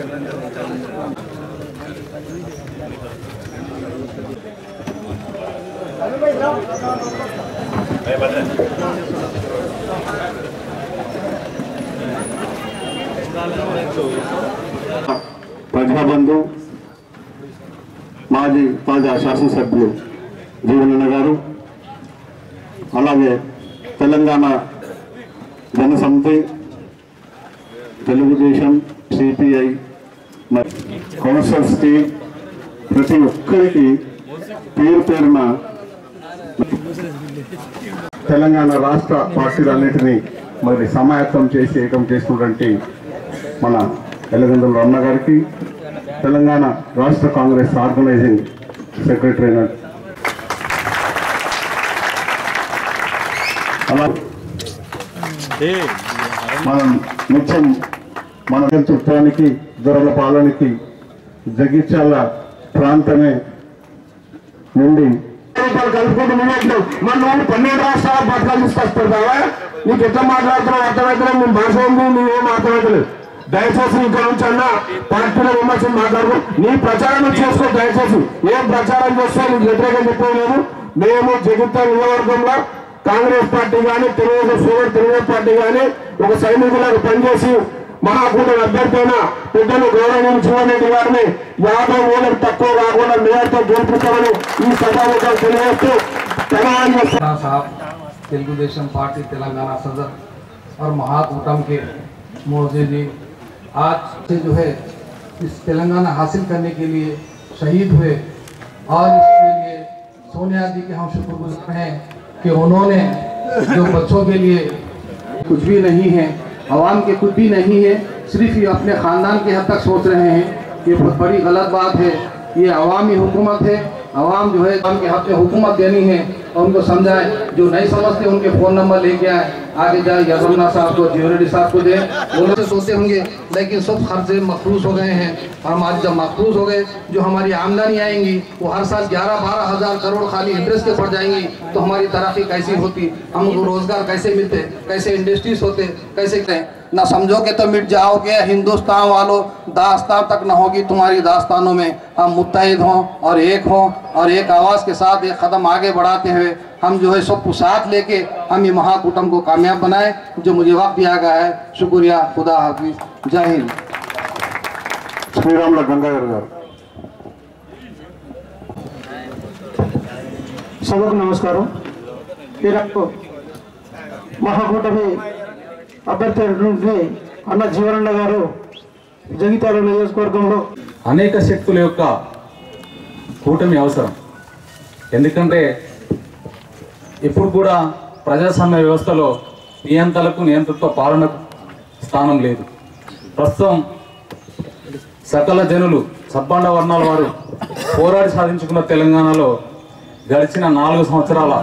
ప్రజాబంధు మాజీ తాజా శాసనసభ్యులు జీవనన్న గారు అలాగే తెలంగాణ జనసమితి తెలుగుదేశం సిపిఐ మరి కౌన్సిల్స్కి ప్రతి ఒక్కరికి పేరు పేరున తెలంగాణ రాష్ట్ర పార్టీలన్నింటినీ మరి సమాయత్తం చేసి ఏకం చేసినటువంటి మన ఎల్లగందుల రమణ గారికి తెలంగాణ రాష్ట్ర కాంగ్రెస్ ఆర్గనైజింగ్ సెక్రటరీ అయిన అలా మనం నిత్యం మన చుట్టానికి దొరల పాలనకి జగిత్యాల ప్రాంతమే నుండి రూపాయలు కలుపుకుంటూ నువ్వు మన నువ్వు పన్నెండు రాష్ట్రాల పథకాలు తీసుకొస్తావా నీకు ఎట్లా మాట్లాడుతున్నావు అర్థమవుతలేదు మేము భాష ఉంది నువ్వేం అర్థమవుతలేదు దయచేసి ఇక్కడ నుంచి అన్న పార్టీల విమర్శలు మాట్లాడుకో నీ ప్రచారం నువ్వు చేసుకో దయచేసి ఏం ప్రచారం చేస్తా నీకు వ్యతిరేకం చెప్పలేదు మేము జగిత్యాల నియోజకవర్గంలో కాంగ్రెస్ పార్టీ కానీ తెలుగుదేశం సోదరు తెలుగుదేశం పార్టీ కానీ ఒక సైనికులకు పనిచేసి మహాకూటమి అభ్యర్థి అయిన పెద్దలు గౌరవనీయులు జీవన్రెడ్డి గారిని యాభై వేలకు తక్కువ కాకుండా మేయర్తో గెలిపిస్తామని ఈ సభాముఖం తెలియజేస్తూ తెలంగాణ राणा साहब तेलुगुदेशम पार्टी तेलंगाना सदर और महाकूटम के मोदी जी आज से जो है इस तेलंगाना हासिल करने के लिए शहीद हुए और इसके लिए सोनिया जी के हम शुक्रगुजार हैं कि उन्होंने जो बच्चों के लिए कुछ भी नहीं है आवाम के कुछ भी नहीं है सिर्फ ये अपने ख़ानदान के हद तक सोच रहे हैं ये बहुत बड़ी गलत बात है ये अवामी हुकूमत है अवाम जो है अवाम के हक में हुकूमत देनी है और उनको समझाए जो नहीं समझते उनके फ़ोन नंबर लेके आए आगे जाए यमुना साहब को जीवरेड्डी साहब को दें वो लोग सोचते होंगे लेकिन सब खर्चे मखरूज हो गए हैं और हमारी जब मखरूज हो गए जो हमारी आमदनी आएंगी वो हर साल ग्यारह बारह हज़ार करोड़ खाली इंटरेस्ट के पड़ जाएंगी तो हमारी तरक्की कैसी होती हमको रोज़गार कैसे मिलते कैसे इंडस्ट्रीज होते कैसे ना समझोगे तो मिट जाओगे हिंदुस्तान वालों दास्तान तक न होगी तुम्हारी दास्तानों में हम मुतहद हों और एक हों और एक आवाज़ के साथ एक कदम आगे बढ़ाते हुए हम जो है सब साथ लेके हम ये महाकुटुंब को कामयाब बनाए जो मुझे वक्त दिया गया है शुक्रिया खुदा हाफिज जय हिंद శ్రీరాముల గంగాధర్ గారు సభకు నమస్కారం ఈరోజు మహాకూటమి అభ్యర్థి అయినటువంటి అన్న జీవనన్న గారు జగిత్యాల నియోజకవర్గంలో అనేక శక్తుల యొక్క కూటమి అవసరం ఎందుకంటే ఇప్పుడు కూడా ప్రజాస్వామ్య వ్యవస్థలో నియంత్రణలకు నియంతృత్వ పాలనకు స్థానం లేదు ప్రస్తుతం సకల జనులు సబ్బండ వర్ణాల వారు పోరాడి సాధించుకున్న తెలంగాణలో గడిచిన నాలుగు సంవత్సరాల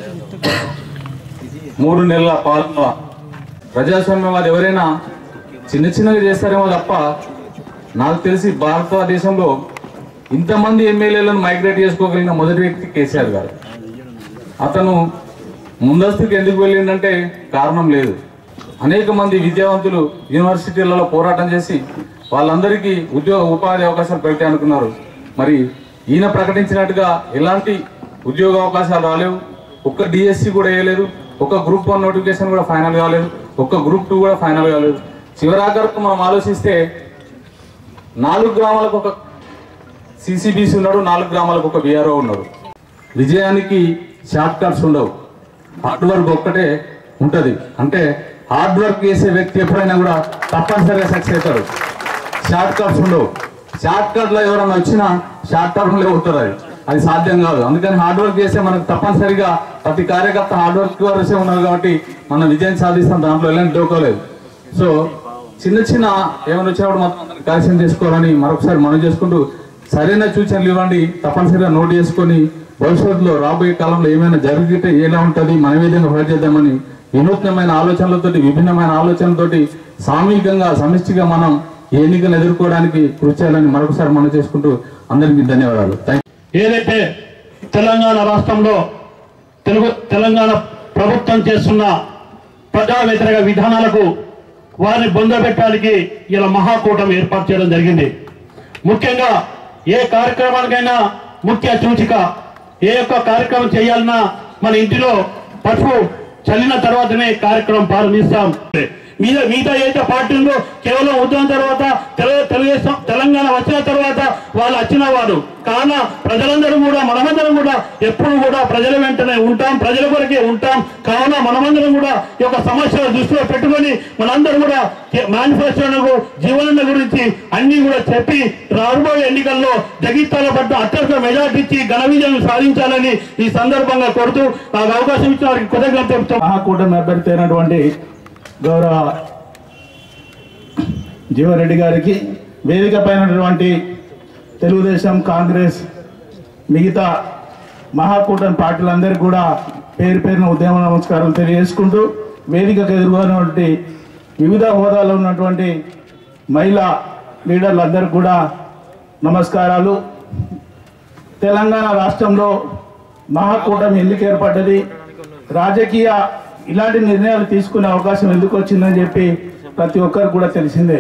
మూడు నెలల పాలన ప్రజాస్వామ్యవాది ఎవరైనా చిన్న చిన్నగా చేస్తారేమో తప్ప నాకు తెలిసి భారతదేశంలో ఇంతమంది ఎమ్మెల్యేలను మైగ్రేట్ చేసుకోగలిగిన మొదటి వ్యక్తి కేసీఆర్ గారు అతను ముందస్తుకు ఎందుకు వెళ్ళిందంటే కారణం లేదు అనేక మంది విద్యావంతులు యూనివర్సిటీలలో పోరాటం చేసి వాళ్ళందరికీ ఉద్యోగ ఉపాధి అవకాశాలు పెట్టే అనుకున్నారు మరి ఈయన ప్రకటించినట్టుగా ఎలాంటి ఉద్యోగ అవకాశాలు రాలేవు ఒక్క డిఎస్సి కూడా వేయలేదు ఒక్క గ్రూప్ వన్ నోటిఫికేషన్ కూడా ఫైనల్ కాలేదు ఒక్క గ్రూప్ టూ కూడా ఫైనల్ కాలేదు చివరాఖరకు మనం ఆలోచిస్తే నాలుగు గ్రామాలకు ఒక సిసిబిసి ఉన్నాడు నాలుగు గ్రామాలకు ఒక బీఆర్ఓ ఉన్నాడు విజయానికి షార్ట్ కట్స్ ఉండవు హార్డ్ వర్క్ ఒక్కటే ఉంటది అంటే హార్డ్ వర్క్ చేసే వ్యక్తి ఎప్పుడైనా కూడా తప్పనిసరిగా సక్సెస్ అవుతాడు షార్ట్ కట్స్ ఉండవు షార్ట్ కట్ లో ఎవరైనా వచ్చినా షార్ట్ కట్ లో ఉంటుంది అది అది సాధ్యం కాదు అందుకని హార్డ్ వర్క్ చేస్తే మనకు తప్పనిసరిగా ప్రతి కార్యకర్త హార్డ్ వర్క్ వరసే ఉన్నారు కాబట్టి మనం విజయం సాధిస్తాం దాంట్లో ఎలాంటి డోకోలేదు సో చిన్న చిన్న ఏమైనా వచ్చినప్పుడు మాత్రం కరెక్షన్ చేసుకోవాలని మరొకసారి మనం చేసుకుంటూ సరైన సూచనలు ఇవ్వండి తప్పనిసరిగా నోట్ చేసుకొని భవిష్యత్తులో రాబోయే కాలంలో ఏమైనా జరిగితే ఎలా ఉంటుంది మన ఏ విధంగా ఫైట్ చేద్దామని వినూత్నమైన ఆలోచనలతోటి విభిన్నమైన ఆలోచనలతోటి సామూహికంగా సమిష్టిగా మనం ఈ ఎన్నికలు ఎదుర్కోవడానికి కృషి చేయాలని మరొకసారి మనం చేసుకుంటూ అందరికీ ధన్యవాదాలు థ్యాంక్ ఏదైతే తెలంగాణ రాష్ట్రంలో తెలుగు తెలంగాణ ప్రభుత్వం చేస్తున్న ప్రజా వ్యతిరేక విధానాలకు వారిని బొందబెట్టడానికి ఇలా మహాకూటమి ఏర్పాటు చేయడం జరిగింది ముఖ్యంగా ఏ కార్యక్రమానికైనా ముఖ్య సూచిక ఏ యొక్క కార్యక్రమం చేయాలన్నా మన ఇంటిలో పసుపు చల్లిన తర్వాతనే కార్యక్రమం ప్రారంభిస్తాం మీద మిగతా ఏదైతే పార్టీ ఉందో కేవలం ఉద్యమం తర్వాత తెల- తెలుగుదేశం తెలంగాణ వచ్చిన తర్వాత వాళ్ళు వచ్చిన వారు కావున ప్రజలందరూ కూడా మనమందరం కూడా ఎప్పుడు కూడా ప్రజల వెంటనే ఉంటాం ప్రజల కొరకే ఉంటాం కావున మనమందరం కూడా ఈ యొక్క సమస్యల దృష్టిలో పెట్టుకొని మనందరం కూడా మేనిఫెస్టోను జీవన గురించి అన్ని కూడా చెప్పి రాబోయే ఎన్నికల్లో జగిత్తాల పట్ల అత్యధిక మెజార్టీ ఇచ్చి ఘన విజయం సాధించాలని ఈ సందర్భంగా కోరుతూ నాకు అవకాశం ఇచ్చిన వారికి కృతజ్ఞత చెప్తాం మహాకూటమి అభ్యర్థి అయినటువంటి గౌరవ జీవారెడ్డి గారికి వేదిక పైనటువంటి తెలుగుదేశం కాంగ్రెస్ మిగతా మహాకూటమి పార్టీలందరికీ కూడా పేరు పేరున ఉద్యమ నమస్కారం తెలియజేసుకుంటూ వేదికకు ఎదుర్కొన్నటువంటి వివిధ హోదాలో ఉన్నటువంటి మహిళా లీడర్లందరికీ కూడా నమస్కారాలు తెలంగాణ రాష్ట్రంలో మహాకూటమి ఎందుకు ఏర్పడ్డది రాజకీయ ఇలాంటి నిర్ణయాలు తీసుకునే అవకాశం ఎందుకు వచ్చిందని చెప్పి ప్రతి ఒక్కరు కూడా తెలిసిందే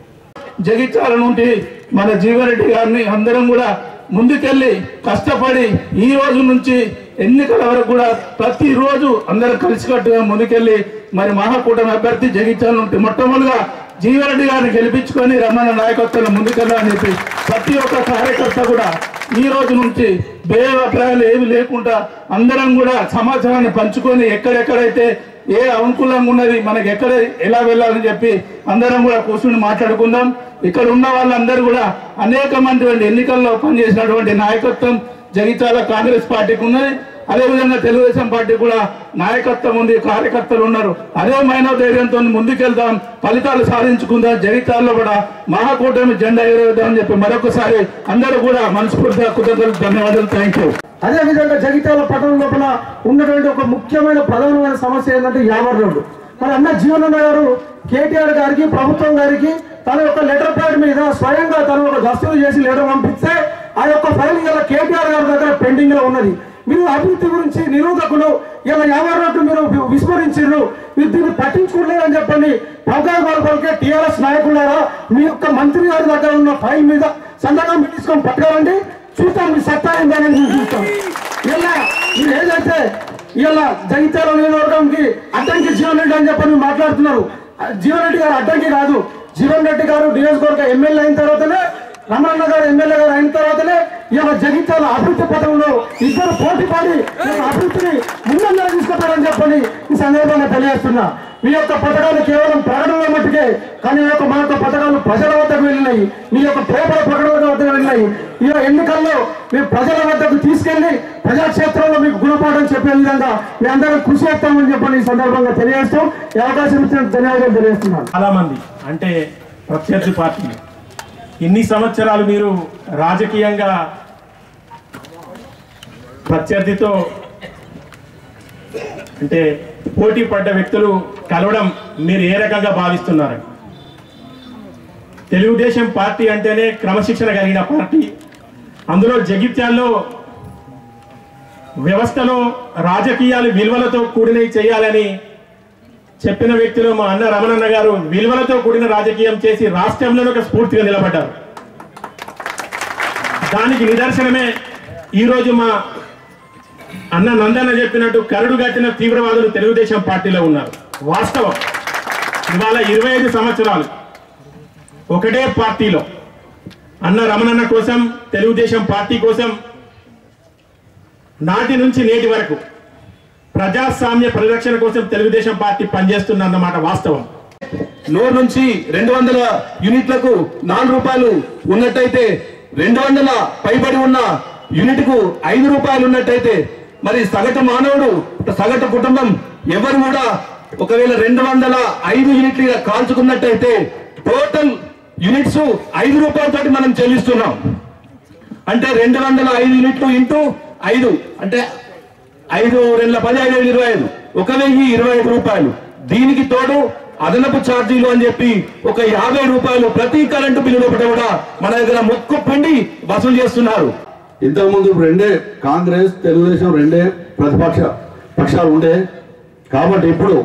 జగిత్యాల నుండి మన జీవారెడ్డి గారిని అందరం కూడా ముందుకెళ్ళి కష్టపడి ఈ రోజు నుంచి ఎన్నికల వరకు కూడా ప్రతిరోజు అందరం కలిసికట్టుగా ముందుకెళ్ళి మరి మహాకూటమి అభ్యర్థి జగిత్యాల నుండి మొట్టమొదటిగా జీవారెడ్డి గారిని గెలిపించుకొని రమణ నాయకత్వంలో ముందుకెళ్ళాలని చెప్పి ప్రతి ఒక్క కార్యకర్త కూడా ఈ రోజు నుంచి భేదాభిప్రాయాలు ఏమి లేకుండా అందరం కూడా సమాచారాన్ని పంచుకొని ఎక్కడెక్కడైతే ఏ అనుకూలంగా ఉన్నది మనకి ఎక్కడ ఎలా వెళ్ళాలని చెప్పి అందరం కూడా కూర్చుని మాట్లాడుకుందాం ఇక్కడ ఉన్న వాళ్ళందరూ కూడా అనేకమైనటువంటి ఎన్నికల్లో పనిచేసినటువంటి నాయకత్వం జగిత్యాల కాంగ్రెస్ పార్టీకి ఉన్నది అదేవిధంగా తెలుగుదేశం పార్టీ కూడా నాయకత్వం ఉంది కార్యకర్తలు ఉన్నారు అదే మైన ధైర్యంతో ముందుకెళ్దాం ఫలితాలు సాధించుకుందాం జగిత్యాలలో కూడా మహాకూటమి జెండా ఎగరేద్దాం అని చెప్పి మరొకసారి అందరూ కూడా మనస్ఫూర్తిగా కృతజ్ఞతలు ధన్యవాదాలు థ్యాంక్ యూ అదే విధంగా జగిత్యాల పట్టణం లోపల ఉన్నటువంటి ఒక ముఖ్యమైన ప్రధానమైన సమస్య ఏంటంటే యావర్ రోడ్డు మన అన్న జీవనన్న గారు కేటీఆర్ గారికి ప్రభుత్వం గారికి తన యొక్క లెటర్ ప్యాడ్ మీద స్వయంగా తను ఒక దస్తులు చేసి లెటర్ పంపిస్తే ఆ యొక్క ఫైల్ ఇలా కేటీఆర్ గారి దగ్గర పెండింగ్ లో ఉన్నది మీరు అభివృద్ధి గురించి నిరోధకులు ఇలా యాభై రోడ్డు మీరు వి- విస్మరించారు మీరు దీన్ని పట్టించుకోలేదని చెప్పండి అవగాహన పలికే టీఆర్ఎస్ నాయకులారా మీ యొక్క మంత్రి గారి దగ్గర ఉన్న ఫైల్ మీద సంతకం తీసుకొని పట్టుకోరండి చూస్తాం మీ సత్తా ఏందని మేము చూస్తాం ఇలా మీరు ఏదైతే ఇలా జగిత్యాల నియోజకవర్గంకి అడ్డంకి జీవన్ రెడ్డి అని చెప్పని మాట్లాడుతున్నారు ఆ జీవన్ రెడ్డి గారు అడ్డంకి కాదు జీవన్ రెడ్డి గారు నియోజకవర్గ ఎమ్మెల్యే అయిన తర్వాతనే రమణ గారు ఎమ్మెల్యే గారు అయిన తర్వాతనే ఇలా జగిత్యాల అభివృద్ధి పథంలో ఇద్దరు పోటీ పడి ఈ యొక్క అభివృద్ధిని ముందంగా తీసుకుంటారని చెప్పని ఈ సందర్భంగా తెలియజేస్తున్నా మీ యొక్క పథకాలు కేవలం ప్రకటనల మట్టుకే కానీ ఈ యొక్క మా యొక్క పథకాలు ప్రజల వద్దకు వెళ్ళినాయి మీ యొక్క పేపర్ ప్రకటనల వద్దకు వెళ్ళినాయి ఈ యొక్క ఎన్నికల్లో మేము ప్రజల వద్దకు తీసుకెళ్లి ప్రజాక్షేత్రంలో మీకు గుణపాఠం చెప్పే విధంగా మీ అందరం కృషి చేస్తామని చెప్పని ఈ సందర్భంగా తెలియజేస్తూ ఈ అవకాశం ఇచ్చిన ధన్యవాదాలు తెలియజేస్తున్నాను చాలా మంది అంటే ప్రత్యర్థి పార్టీలు ఇన్ని సంవత్సరాలు మీరు రాజకీయంగా ప్రత్యర్థితో అంటే పోటీ పడ్డ వ్యక్తులు కలవడం మీరు ఏ రకంగా భావిస్తున్నారు తెలుగుదేశం పార్టీ అంటేనే క్రమశిక్షణ కలిగిన పార్టీ అందులో జగిత్యాల్లో వ్యవస్థలో రాజకీయాలు విలువలతో కూడినవి చేయాలని చెప్పిన వ్యక్తులు మా అన్న రమణన్న గారు విలువలతో కూడిన రాజకీయం చేసి రాష్ట్రంలోనే ఒక స్ఫూర్తిగా నిలబడ్డారు దానికి నిదర్శనమే ఈరోజు మా అన్న నందన్న చెప్పినట్టు కరడు కట్టిన తీవ్రవాదులు తెలుగుదేశం పార్టీలో ఉన్నారు వాస్తవం ఇవాళ ఇరవై ఐదు సంవత్సరాలు ఒకటే పార్టీలో అన్న రమణన్న కోసం తెలుగుదేశం పార్టీ కోసం నాటి నుంచి నేటి వరకు ప్రజాస్వామ్య పరిరక్షణ కోసం తెలుగుదేశం పార్టీ పనిచేస్తుందన్నమాట వాస్తవం నూరు నుంచి రెండు వందల యూనిట్లకు నాలుగు రూపాయలు ఉన్నట్టయితే రెండు వందల పైబడి ఉన్న యూనిట్ కు ఐదు రూపాయలు ఉన్నట్టయితే మరి సగటు మానవుడు సగటు కుటుంబం ఎవరు కూడా ఒకవేళ రెండు వందల ఐదు యూనిట్లు కాల్చుకున్నట్టయితే టోటల్ యూనిట్స్ ఐదు రూపాయలతోటి మనం చెల్లిస్తున్నాం అంటే రెండు వందల ఐదు యూనిట్లు ఇంటూ ఐదు అంటే ఐదు రెండు పది ఐదు ఐదు ఇరవై ఐదు ఒక వెయ్యి ఇరవై ఐదు రూపాయలు దీనికి తోడు అదనపు ఛార్జీలు అని చెప్పి ఒక యాభై రూపాయలు ప్రతి కరెంటు బిల్లు లోపల కూడా మన దగ్గర మొక్కు పిండి వసూలు చేస్తున్నారు ఇంతకుముందు రెండే కాంగ్రెస్ తెలుగుదేశం రెండే ప్రతిపక్ష పక్షాలు ఉండే కాబట్టి ఇప్పుడు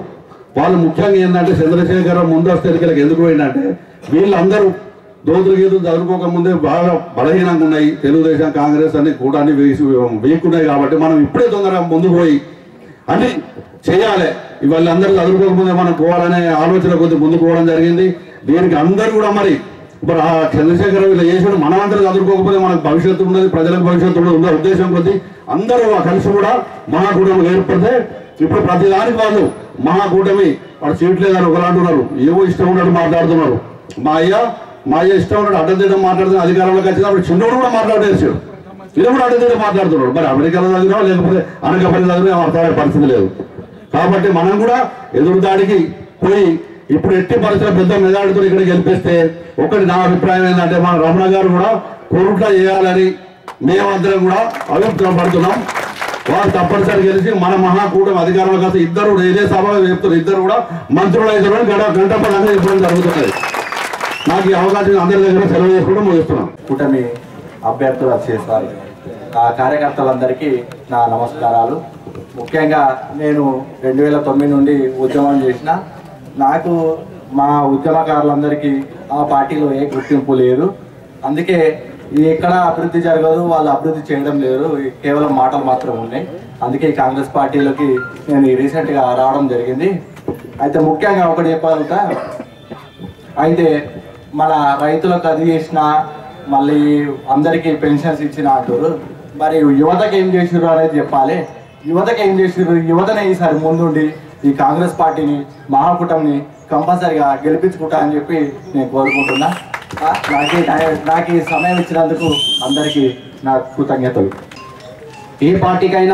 వాళ్ళు ముఖ్యంగా ఏంటంటే చంద్రశేఖర ముందస్తు ఎన్నికలకు ఎందుకు పోయిందంటే వీళ్ళందరూ దోతులు గీతులు చదువుకోక ముందే బాగా బలహీనంగా ఉన్నాయి తెలుగుదేశం కాంగ్రెస్ అన్ని కూడా అన్ని వేసి వీక్ ఉన్నాయి కాబట్టి మనం ఇప్పుడే తొందరగా ముందుకు పోయి అని చేయాలి ఇవాళ అందరూ చదువుకోకముందే మనం పోవాలనే ఆలోచన కొద్ది ముందుకు పోవడం జరిగింది దీనికి అందరూ కూడా మరి ఇప్పుడు ఆ చంద్రశేఖర వీళ్ళు చేసాడు మనం అందరూ చదువుకోకపోతే మనకు భవిష్యత్తు ఉన్నది ప్రజలకు భవిష్యత్తు ఉన్నది ఉన్న ఉద్దేశం కొద్ది అందరూ కలిసి కూడా మహాకూటమి ఏర్పడితే ఇప్పుడు ప్రతి దానికి వాళ్ళు మహాకూటమి వాడు సీట్ లేదని ఒకరు అంటున్నారు ఏవో ఇష్టం ఉన్నట్టు మాట్లాడుతున్నారు మా అయ్య మా అయ్య ఇష్టం ఉన్నట్టు అడ్డం తిట్టం మాట్లాడుతున్న అధికారంలోకి వచ్చినప్పుడు చిన్నోడు కూడా మాట్లాడేసాడు ఇది కూడా అడ్డం మాట్లాడుతున్నాడు మరి అమెరికాలో చదివినా లేకపోతే అనకాపల్లి చదివినా అర్థమయ్యే పరిస్థితి లేదు కాబట్టి మనం కూడా ఎదురుదాడికి పోయి ఇప్పుడు ఎట్టి పరిస్థితుల్లో పెద్ద మెజారిటీతో ఇక్కడ గెలిపిస్తే ఒకటి నా అభిప్రాయం ఏంటంటే మన రమణ గారు కూడా కోరుట్లా చేయాలని మేమందరం కూడా అభిప్రాయం పడుతున్నాం వారు తప్పనిసరి గెలిచి మన మహాకూటమి అధికారంలో కాస్త ఇద్దరు కూడా ఇదే సభలో చెప్తారు ఇద్దరు కూడా మంత్రులు అయితే గంట గంట పరంగా చెప్పడం జరుగుతున్నది నాకు ఈ అవకాశం అందరి దగ్గర సెలవు చేసుకుంటూ ముగిస్తున్నాం కూటమి అభ్యర్థులు చేస్తారు ఆ కార్యకర్తలందరికీ నా నమస్కారాలు ముఖ్యంగా నేను రెండు వేల తొమ్మిది నుండి ఉద్యమం చేసిన నాకు మా ఉద్యమకారులందరికీ ఆ పార్టీలో ఏ గుర్తింపు లేదు అందుకే ఇది ఎక్కడ అభివృద్ధి జరగదు వాళ్ళు అభివృద్ధి చేయడం లేదు కేవలం మాటలు మాత్రం ఉన్నాయి అందుకే కాంగ్రెస్ పార్టీలోకి నేను రీసెంట్గా రావడం జరిగింది అయితే ముఖ్యంగా ఒకటి చెప్పాలంటే అయితే మన రైతులకు అది చేసిన మళ్ళీ అందరికీ పెన్షన్స్ ఇచ్చిన అంటారు మరి యువతకి ఏం చేసిర్రు అనేది చెప్పాలి యువతకి ఏం చేసిర్రు యువతనే ఈసారి ముందుండి ఈ కాంగ్రెస్ పార్టీని మహాకూటమిని కంపల్సరిగా గెలిపించుకుంటా అని చెప్పి నేను కోరుకుంటున్నా ఆ, నాకు ఈ టై- నాకు ఈ సమయం ఇచ్చినందుకు అందరికీ నా కృతజ్ఞతలు ఏ పార్టీకైనా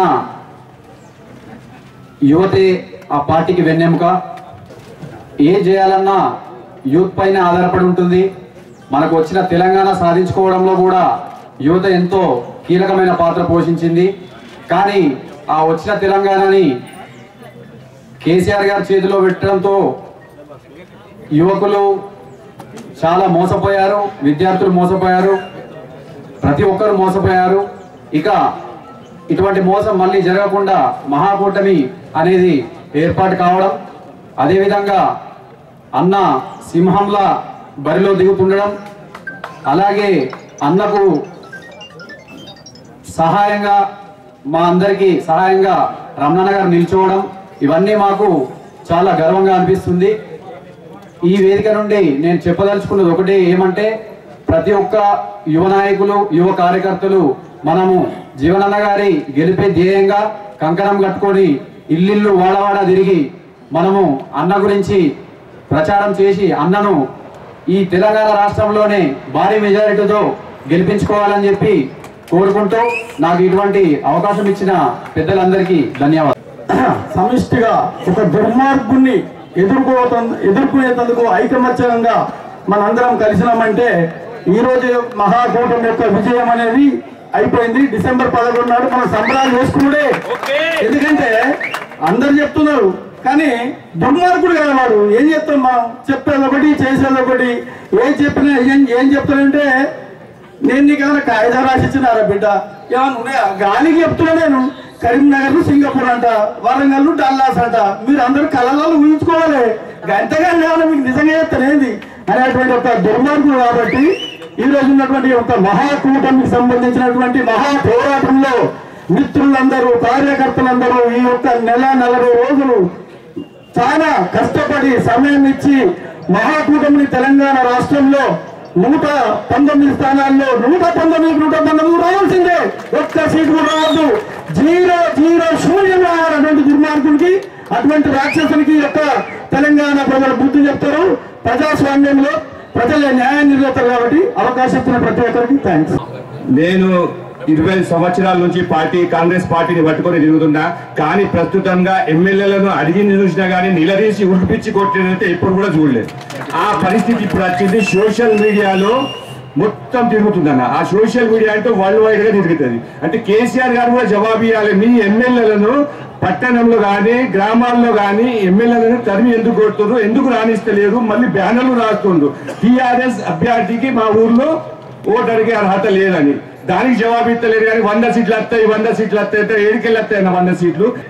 యువతే ఆ పార్టీకి వెన్నెముక ఏం చేయాలన్నా యూత్ పైన ఆధారపడి ఉంటుంది మనకు వచ్చిన తెలంగాణ సాధించుకోవడంలో కూడా యువత ఎంతో కీలకమైన పాత్ర పోషించింది కానీ ఆ వచ్చిన తెలంగాణని కేసీఆర్ గారి చేతిలో పెట్టడంతో యువకులు చాలా మోసపోయారు విద్యార్థులు మోసపోయారు ప్రతి ఒక్కరు మోసపోయారు ఇక ఇటువంటి మోసం మళ్ళీ జరగకుండా మహాకూటమి అనేది ఏర్పాటు కావడం అదేవిధంగా అన్న సింహంలా బరిలో దిగుతుండడం అలాగే అన్నకు సహాయంగా మా అందరికీ సహాయంగా రమణన్న గారు నిల్చోవడం ఇవన్నీ మాకు చాలా గర్వంగా అనిపిస్తుంది ఈ వేదిక నుండి నేను చెప్పదలుచుకున్నది ఒకటి ఏమంటే ప్రతి ఒక్క యువ నాయకులు యువ కార్యకర్తలు మనము జీవనన్న గారి గెలిపే ధ్యేయంగా కంకణం కట్టుకొని ఇల్లిల్లు వాడవాడ తిరిగి మనము అన్న గురించి ప్రచారం చేసి అన్నను ఈ తెలంగాణ రాష్ట్రంలోనే భారీ మెజారిటీతో గెలిపించుకోవాలని చెప్పి కోరుకుంటూ నాకు ఇటువంటి అవకాశం ఇచ్చిన పెద్దలందరికీ ధన్యవాదాలు సమిష్టిగా ఒక దుర్మార్గుణ్ణి ఎదుర్కోత ఎదుర్కొనేందుకు ఐకమత్యంగా మనందరం కలిసినామంటే ఈ రోజు మహాకూటమి యొక్క విజయం అనేది అయిపోయింది డిసెంబర్ పదకొండు నాడు మనం సంబరాలు చేసుకున్నాడే ఎందుకంటే అందరు చెప్తున్నారు కానీ దుర్మార్గుడు కదా వాడు ఏం చెప్తాం మనం చెప్పేది ఒకటి చేసేది ఒకటి ఏం చెప్పినా ఏం ఏం చెప్తానంటే నేను నీకు ఏమైనా కాగితం రాసి ఇచ్చినారా బిడ్డ ఏమన్నా ఉన్నాయా గాలికి చెప్తున్నా నేను కరీంనగర్ సింగపూర్ అంట వరంగల్ డల్లాస్ అంట మీరు అందరూ కళలలో ఊహించుకోవాలి గంటగా ఏమైనా మీకు నిజంగా చెప్తానేది అనేటువంటి ఒక దుర్మార్గుడు కాబట్టి ఈ రోజు ఉన్నటువంటి ఒక మహాకూటమికి సంబంధించినటువంటి మహా పోరాటంలో మిత్రులందరూ కార్యకర్తలందరూ ఈ యొక్క నెల నలభై రోజులు చాలా కష్టపడి సమయం ఇచ్చి మహాకూటమిని తెలంగాణ రాష్ట్రంలో నూట పంతొమ్మిది స్థానాల్లో నూట పంతొమ్మిది నూట పంతొమ్మిది రావాల్సిందే ఒక్క సీటు కూడా రావద్దు జీరో జీరో శూన్యం రావాలన్నటువంటి దుర్మార్గునికి అటువంటి రాక్షసునికి ఈ యొక్క తెలంగాణ ప్రజలు బుద్ధి చెప్తారు ప్రజాస్వామ్యంలో ప్రజల న్యాయం నిర్వహిస్తారు కాబట్టి అవకాశం ఇచ్చిన ప్రతి ఒక్కరికి థ్యాంక్స్ నేను ఇరవై సంవత్సరాల నుంచి పార్టీ కాంగ్రెస్ పార్టీని పట్టుకొని తిరుగుతున్నా కానీ ప్రస్తుతంగా ఎమ్మెల్యేలను అడిగింది చూసినా కానీ నిలదీసి ఉడిపించి కొట్టినైతే ఎప్పుడు కూడా చూడలేదు ఆ పరిస్థితి ఇప్పుడు వచ్చింది సోషల్ మీడియాలో మొత్తం తిరుగుతుందన్న ఆ సోషల్ మీడియా అంటే వరల్డ్ వైడ్ గా తిరుగుతుంది అంటే కేసీఆర్ గారు కూడా జవాబు ఇవ్వాలి మీ ఎమ్మెల్యేలను పట్టణంలో కానీ గ్రామాల్లో కానీ ఎమ్మెల్యేలను తరిమి ఎందుకు కొడుతున్నారు ఎందుకు రాణిస్తలేరు మళ్ళీ బ్యానర్లు రాస్తుండ్రు టీఆర్ఎస్ అభ్యర్థికి మా ఊర్లో ఓటు అడిగే అర్హత లేదని దానికి జవాబు ఇస్తలేరు కానీ వంద సీట్లు వస్తాయి వంద సీట్లు వస్తాయి అంటే ఏడికెళ్ళి వస్తాయన్న వంద సీట్లు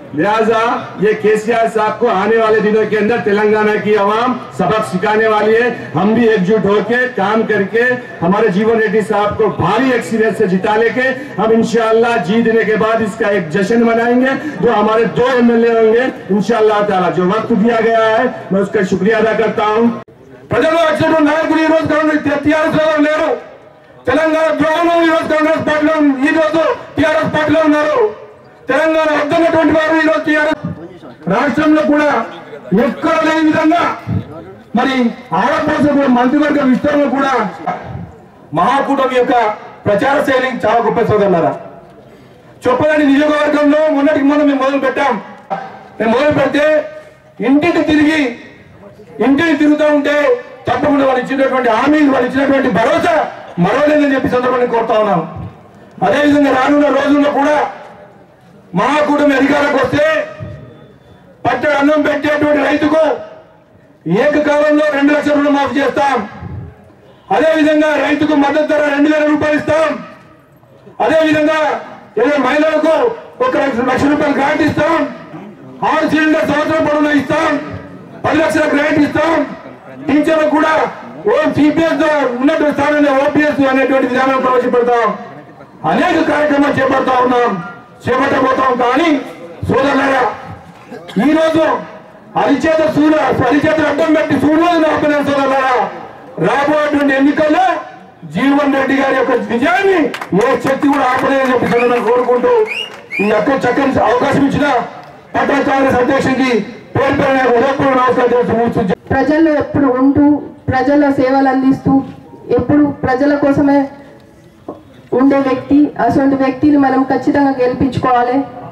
लिहाजा ये केसीआर साहब को आने वाले दिनों के अंदर तेलंगाना की आवाम सबक सिखाने वाली है हम भी एकजुट होके काम करके हमारे जीवन रेड्डी साहब को भारी एक्सीडेंट से जिता लेके हम इंशाल्लाह जीतने के बाद इसका एक जश्न मनाएंगे जो हमारे दो एमएलए होंगे इंशाल्लाह ताला जो वक्त दिया गया है मैं उसका शुक्रिया अदा करता हूँ ప్రజల్లో వచ్చినటువంటి నాయకులు ఈ రోజు కాంగ్రెస్ టీఆర్ఎస్ లో లేరు తెలంగాణ ద్రోహులు ఈ రోజు కాంగ్రెస్ పార్టీలో ఈ రోజు టీఆర్ఎస్ పార్టీలో ఉన్నారు తెలంగాణ వద్దన్నటువంటి వారు ఈ రోజు టీఆర్ఎస్ రాష్ట్రంలో కూడా ఎక్కడ లేని విధంగా మరి ఆడపడుచు కూడా మంత్రివర్గ విస్తరణ కూడా మహాకూటమి యొక్క ప్రచార శైలి చాలా గొప్ప సోదరులారా చొప్పదండి నియోజకవర్గంలో మొన్నటికి మొన్న మేము మొదలు పెట్టాం మేము మొదలు పెడితే ఇంటికి తిరిగి ఇంటిని తిరుగుతూ ఉంటే తప్పకుండా వాళ్ళు ఇచ్చినటువంటి హామీ వాళ్ళు ఇచ్చినటువంటి భరోసా మరవలేదని చెప్పి సందర్భాన్ని కోరుతా ఉన్నాం అదేవిధంగా రానున్న రోజుల్లో కూడా మహాకూటమి అధికారంలోకి వస్తే పట్టెడు అన్నం పెట్టేటువంటి రైతుకు ఏకకాలంలో రెండు లక్షల రుణమాఫీ చేస్తాం అదేవిధంగా రైతుకు మద్దతు ధర రెండు వేల రూపాయలు ఇస్తాం అదేవిధంగా ఏదో మహిళలకు ఒక లక్ష లక్ష రూపాయలు గ్రాంట్ ఇస్తాం ఆరు సిలిండర్ సంవత్సరం పొడవునా ఇస్తాం పది లక్షల గ్రాంట్ ఇస్తాం టీచర్లకు కూడా ఓ సిపిఎస్ ఉన్నటువంటి స్థానంలో ఓపీఎస్ అనేటువంటి విధానం ప్రవేశపెడతాం అనేక కార్యక్రమాలు చేపడతా ఉన్నాం చేపట్టబోతాం కానీ సోదరులారా ఈ రోజు అరిచేత సూర్య అరిచేత అడ్డం పెట్టి సూర్యుడు ఆపలేని సోదరులారా రాబోయేటువంటి ఎన్నికల్లో జీవన్ రెడ్డి గారి యొక్క విజయాన్ని ఏ శక్తి కూడా ఆపలేదని చెప్పి సందర్భంగా కోరుకుంటూ ఈ యొక్క చక్కని అవకాశం ఇచ్చిన పట్టణ కాంగ్రెస్ అధ్యక్షుడికి పేరు పేరున హృదయపూర్వక నమస్కారం చేస్తూ ముగిస్తూ ప్రజల్లో ఎప్పుడు ఉంటూ ప్రజల సేవలు అందిస్తూ ఎప్పుడు ప్రజల కోసమే ఉండే వ్యక్తి అటువంటి వ్యక్తిని మనం ఖచ్చితంగా గెలిపించుకోవాలి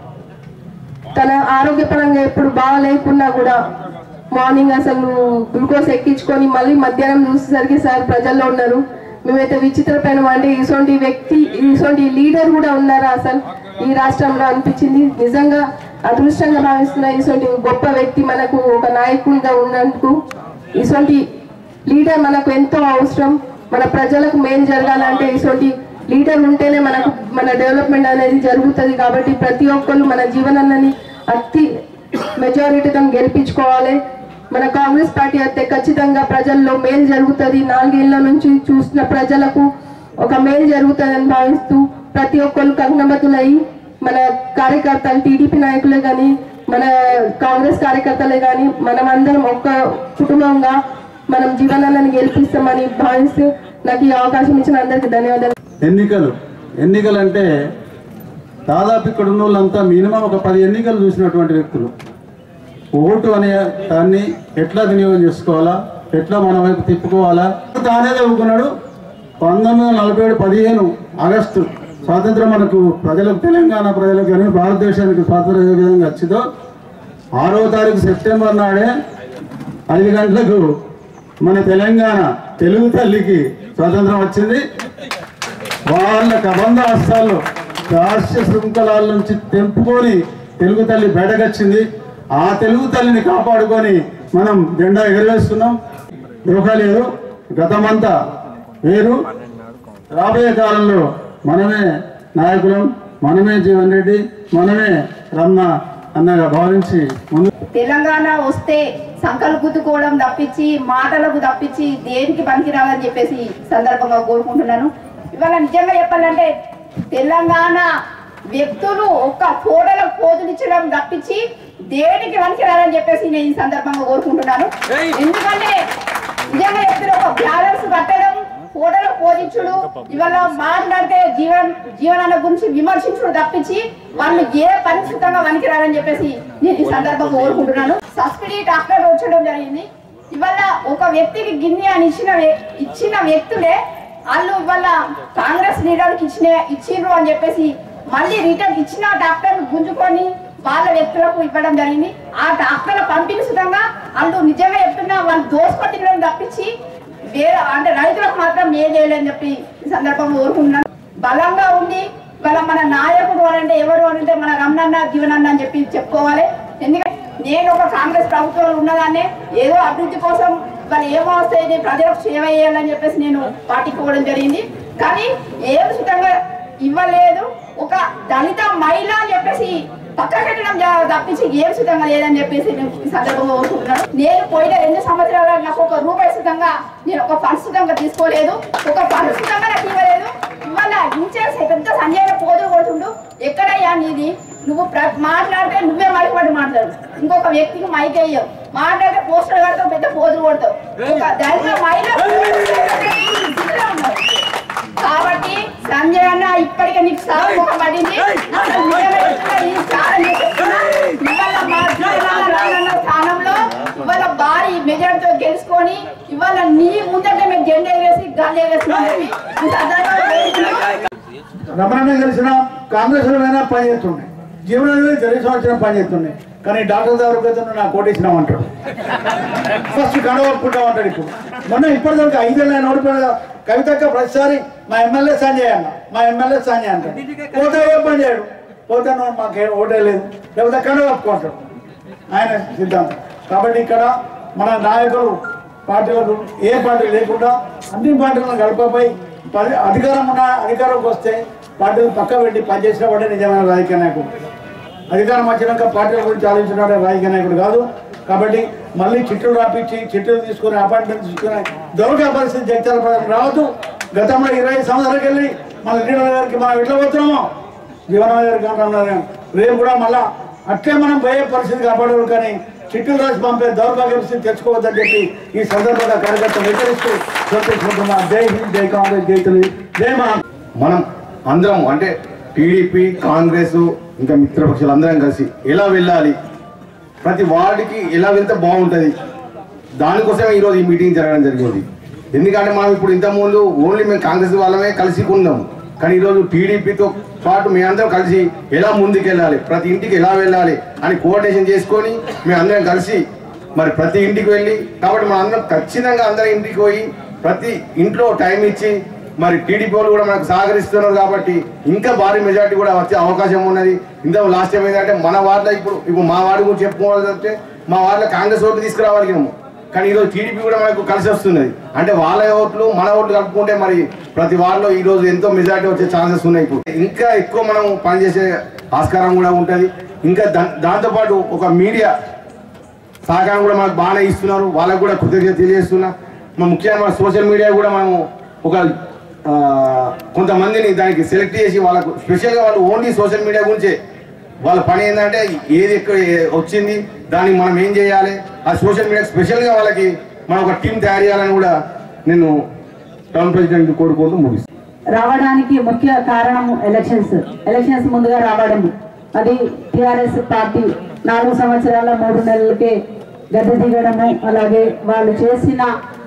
తన ఆరోగ్యపరంగా ఎప్పుడు బాగాలేకున్నా కూడా మార్నింగ్ అసలు గ్లూకోజ్ ఎక్కించుకొని మళ్ళీ మధ్యాహ్నం చూసేసరికి సార్ ప్రజల్లో ఉన్నారు మేమైతే విచిత్రపోయినాం అంటే ఇటువంటి వ్యక్తి ఇటువంటి లీడర్ కూడా ఉన్నారా అసలు ఈ రాష్ట్రంలో అనిపించింది నిజంగా అదృష్టంగా భావిస్తున్న ఇటువంటి గొప్ప వ్యక్తి మనకు ఒక నాయకుడిగా ఉన్నందుకు ఇటువంటి లీడర్ మనకు ఎంతో అవసరం మన ప్రజలకు మేలు జరగాలంటే ఇటువంటి లీడర్ ఉంటేనే మనకు మన డెవలప్మెంట్ అనేది జరుగుతుంది కాబట్టి ప్రతి ఒక్కరు మన జీవనాన్ని అతి మెజారిటీతో గెలిపించుకోవాలి మన కాంగ్రెస్ పార్టీ అయితే ఖచ్చితంగా ప్రజల్లో మేలు జరుగుతుంది నాలుగేళ్ల నుంచి చూసిన ప్రజలకు ఒక మేలు జరుగుతుందని భావిస్తూ ప్రతి ఒక్కరు కంగనబద్దులై మన కార్యకర్తలు టీడీపీ నాయకులే కానీ మన కాంగ్రెస్ కార్యకర్తలే కానీ మనం అందరం ఒక్క కుటుంబంగా మనం జీవనాలను గెలిపిస్తామని భావిస్తూ నాకు ఈ అవకాశం ఇచ్చిన అందరికీ ధన్యవాదాలు ఎన్నికలు ఎన్నికలు అంటే దాదాపు ఇక్కడ ఉన్న వాళ్ళంతా మినిమం ఒక పది ఎన్నికలు చూసినటువంటి వ్యక్తులు ఓటు అనే దాన్ని ఎట్లా వినియోగం చేసుకోవాలా ఎట్లా మన వైపు తిప్పుకోవాలా తానే చదువుకున్నాడు పంతొమ్మిది వందల నలభై ఏడు పదిహేను ఆగస్టు స్వాతంత్రం మనకు ప్రజలకు తెలంగాణ ప్రజలకు కానీ భారతదేశానికి స్వాతంత్రం ఏ విధంగా వచ్చిందో ఆరో తారీఖు సెప్టెంబర్ నాడే ఐదు గంటలకు మన తెలంగాణ తెలుగు తల్లికి స్వాతంత్రం వచ్చింది వాళ్ళ కబంధ హస్తాల్లో రాష్ట్ర శృంఖలాల నుంచి తెంపుకొని తెలుగు తల్లి బయటకొచ్చింది ఆ తెలుగు తల్లిని కాపాడుకొని మనం జెండా ఎగరవేస్తున్నాం దోహ లేదు గతమంతా వేరు రాబోయే కాలంలో మనమే నాయకులం మనమే జీవన్ రెడ్డి మనమే రమణ అన్నగా భావించి ముందు తెలంగాణ వస్తే సంకలు గుద్దుకోవడం తప్పించి మాటలకు తప్పించి దేనికి పనికిరాదని చెప్పేసి సందర్భంగా కోరుకుంటున్నాను ఇవాళ నిజంగా చెప్పాలంటే తెలంగాణ వ్యక్తులు ఒక్క ఫోటోలకు పోజులిచ్చడం తప్పించి దేనికి పనికిరాదని చెప్పేసి నేను ఈ సందర్భంగా కోరుకుంటున్నాను ఎందుకంటే నిజంగా చెప్తున్న ఒక బ్యాలెన్స్ కట్టడం ఫోటోలు పోజించుడు ఇవాళ మాట్లాడితే జీవన్ జీవనాల గురించి విమర్శించుడు తప్పించి వాళ్ళు ఏ పరిస్థితంగా పనికిరారని చెప్పేసి నేను ఈ సందర్భంగా కోరుకుంటున్నాను సబ్సిడీ డాక్టర్ వచ్చడం జరిగింది ఇవాళ ఒక వ్యక్తికి గిన్నె అని ఇచ్చిన వ్య- ఇచ్చిన వ్యక్తులే వాళ్ళు ఇవాళ కాంగ్రెస్ లీడర్కి ఇచ్చిన ఇచ్చిండ్రు అని చెప్పేసి మళ్ళీ రిటర్న్ ఇచ్చిన డాక్టర్ గుంజుకొని వాళ్ళ వ్యక్తులకు ఇవ్వడం జరిగింది ఆ డాక్టర్ల పంపిణీ సుతంగా వాళ్ళు నిజంగా చెప్తున్నా వాళ్ళు దోసుకొట్టించడం తప్పించి వేరే అంటే రైతులకు మాత్రం ఏ చేయలేదని చెప్పి ఈ సందర్భంగా కోరుకుంటున్నాను బలంగా ఉండి వాళ్ళ మన నాయకుడు అని అంటే ఎవరు అని అంటే మన రమణన్న జీవనన్న అని చెప్పి చెప్పుకోవాలి ఎందుకంటే నేను ఒక కాంగ్రెస్ ప్రభుత్వంలో ఉన్నదాన్నే ఏదో అభివృద్ధి కోసం వాళ్ళు ఏమో వస్తాయి ప్రజలకు సేవ చేయాలని చెప్పేసి నేను పార్టీకి పోవడం జరిగింది కానీ ఏం సుతంగా ఇవ్వలేదు ఒక దళిత మహిళ అని చెప్పేసి పక్కన పెట్టడం జా- తప్పించి ఏం సిద్ధంగా లేదని చెప్పేసి నేను ఈ సందర్భంగా కోరుకుంటున్నాను నేను పోయిన రెండు సంవత్సరాల నాకు ఒక రూపాయి సిద్ధంగా నేను ఒక ఫండ్ సిద్ధంగా తీసుకోలేదు ఒక ఫండ్ సిద్ధంగా నాకు ఇవ్వలేదు ఇవాళ ఇన్ఛార్జ్ పెద్ద సంజయ్ పోదులు కొడుతుండు ఎక్కడయ్యా నీది నువ్వు ప్ర- మాట్లాడితే నువ్వే మైక్ పడి మాట్లాడు ఇంకొక వ్యక్తికి మైక్ వేయవు మాట్లాడితే పోస్టర్ కడతావు పెద్ద పోదులు కొడతావు ఒక దళిత మహిళ స్థితిలో ఉన్నావు. కాబట్టి సంజయ్ అన్న ఇప్పటికే నీకు సాగుముఖ పడింది అసలు నిజమే చెప్తున్నా, ఈ చాలా నీకు చెప్తున్నా. ఇవాళ మా జీవనాల రానున్న స్థానంలో ఇవాళ భారీ మెజార్టీతో గెలుచుకొని ఇవాళ నీ ముందట మేము జెండా ఎగేసి గాలి ఎగేస్తున్నామని ఈ సందర్భంగా వేడుకుంటున్నాం. రమణ కలిసిన కాంగ్రెస్ అయినా పని చేస్తుండే జీవనంలో తెలుగు సంవత్సరం పని చేస్తుండే కానీ డాక్టర్ దగ్గరకు అయితే నాకు కోటేసినాం అంటాడు ఫస్ట్ గడవ ఒప్పుకుంటాం అంటాడు ఇప్పుడు మొన్న ఇప్పటిదాకా ఐదేళ్ళు ఆయన ఓడిపోయిన కవితక్క ప్రతిసారి మా ఎమ్మెల్యే సంజయ్ అన్న మా ఎమ్మెల్యే సంజయ్ అంటాడు పోతే ఏ పని చేయడు పోతే నువ్వు మాకేం ఓటే లేదు లేకపోతే గడవ ఒప్పుకుంటాడు ఆయన సిద్ధాంతం కాబట్టి ఇక్కడ మన నాయకులు పార్టీలకు ఏ పార్టీ లేకుండా అన్ని పార్టీలను గడపపై పది అధికారం ఉన్న అధికారంకి వస్తే పార్టీలు పక్క పెట్టి పనిచేసిన వాడే నిజమైన రాజకీయ నాయకుడు అధికారం వచ్చినాక పార్టీల గురించి ఆలోచించిన రాజకీయ నాయకుడు కాదు కాబట్టి మళ్ళీ చిట్టులు రాపించి చిట్టులు తీసుకుని అపాయింట్మెంట్ తీసుకుని దౌర్గా పరిస్థితి జగత్యాల ప్రజలకు రావద్దు గతంలో ఇరవై సంవత్సరాలకు వెళ్ళి మన లీడర్ గారికి మనం ఎట్లా పోతున్నామో జీవన గారికి అంటున్నారు రేపు కూడా మళ్ళా అట్లే మనం పోయే పరిస్థితి కాపాడరు కానీ చిట్టులు రాసి పంపే దౌర్భాగ్య పరిస్థితి తెచ్చుకోవద్దని చెప్పి ఈ సందర్భంగా కార్యకర్తలు హెచ్చరిస్తూ సంతోషిస్తున్నా జై హింద్ జై కాంగ్రెస్ జై తెలుగు జై మహా మనం అందరం అంటే టీడీపీ కాంగ్రెస్ ఇంకా మిత్రపక్షాలు అందరం కలిసి ఎలా వెళ్ళాలి ప్రతి వార్డుకి ఎలా వెళ్తే బాగుంటుంది దానికోసమే ఈరోజు ఈ మీటింగ్ జరగడం జరిగింది ఎందుకంటే మనం ఇప్పుడు ఇంతకుముందు ఓన్లీ మేము కాంగ్రెస్ వాళ్ళమే కలిసి ఉన్నాం కానీ ఈరోజు టీడీపీతో పాటు మేమందరం కలిసి ఎలా ముందుకెళ్ళాలి ప్రతి ఇంటికి ఎలా వెళ్ళాలి అని కోఆర్డినేషన్ చేసుకొని మేము అందరం కలిసి మరి ప్రతి ఇంటికి వెళ్ళి కాబట్టి మనం అందరం ఖచ్చితంగా అందరం ఇంటికి పోయి ప్రతి ఇంట్లో టైం ఇచ్చి మరి టీడీపీ వాళ్ళు కూడా మనకు సహకరిస్తున్నారు కాబట్టి ఇంకా భారీ మెజార్టీ కూడా వచ్చే అవకాశం ఉన్నది ఇంత లాస్ట్ టైం ఏంటంటే మన వార్డులో ఇప్పుడు ఇప్పుడు మా వార్డు గురించి చెప్పుకోవాలంటే మా వార్డులో కాంగ్రెస్ ఓట్లు తీసుకురావాలిగినాము కానీ ఈరోజు టీడీపీ కూడా మనకు కలిసి వస్తున్నది అంటే వాళ్ళ ఓట్లు మన ఓట్లు కలుపుకుంటే మరి ప్రతి వార్డులో ఈ రోజు ఎంతో మెజార్టీ వచ్చే ఛాన్సెస్ ఉన్నాయి ఇప్పుడు ఇంకా ఎక్కువ మనం పనిచేసే ఆస్కారం కూడా ఉంటుంది ఇంకా దా దాంతోపాటు ఒక మీడియా సహకారం కూడా మనకు బాగానే ఇస్తున్నారు వాళ్ళకు కూడా కృతజ్ఞత తెలియజేస్తున్నా మా ముఖ్యంగా మన సోషల్ మీడియా కూడా మనము ఒక ఆ, కొంతమందిని దానికి సెలెక్ట్ చేసి వాళ్ళకు స్పెషల్గా వాళ్ళు ఓన్లీ సోషల్ మీడియా గురించే వాళ్ళ పని ఏంటంటే ఏది ఎక్కడ ఏ- వచ్చింది దానికి మనం ఏం చేయాలి ఆ సోషల్ మీడియా స్పెషల్గా వాళ్ళకి మనం ఒక టీం తయారు చేయాలని కూడా నేను టౌన్ ప్రెసిడెంట్ కోరుకుంటూ ముగిస్తాను రావడానికి ముఖ్య కారణం ఎలక్షన్స్ ఎలక్షన్స్ ముందుగా రావడం అది టిఆర్ఎస్ పార్టీ నాలుగు సంవత్సరాల మూడు నెలలకే గద్దె దిగడము అలాగే వాళ్ళు చేసిన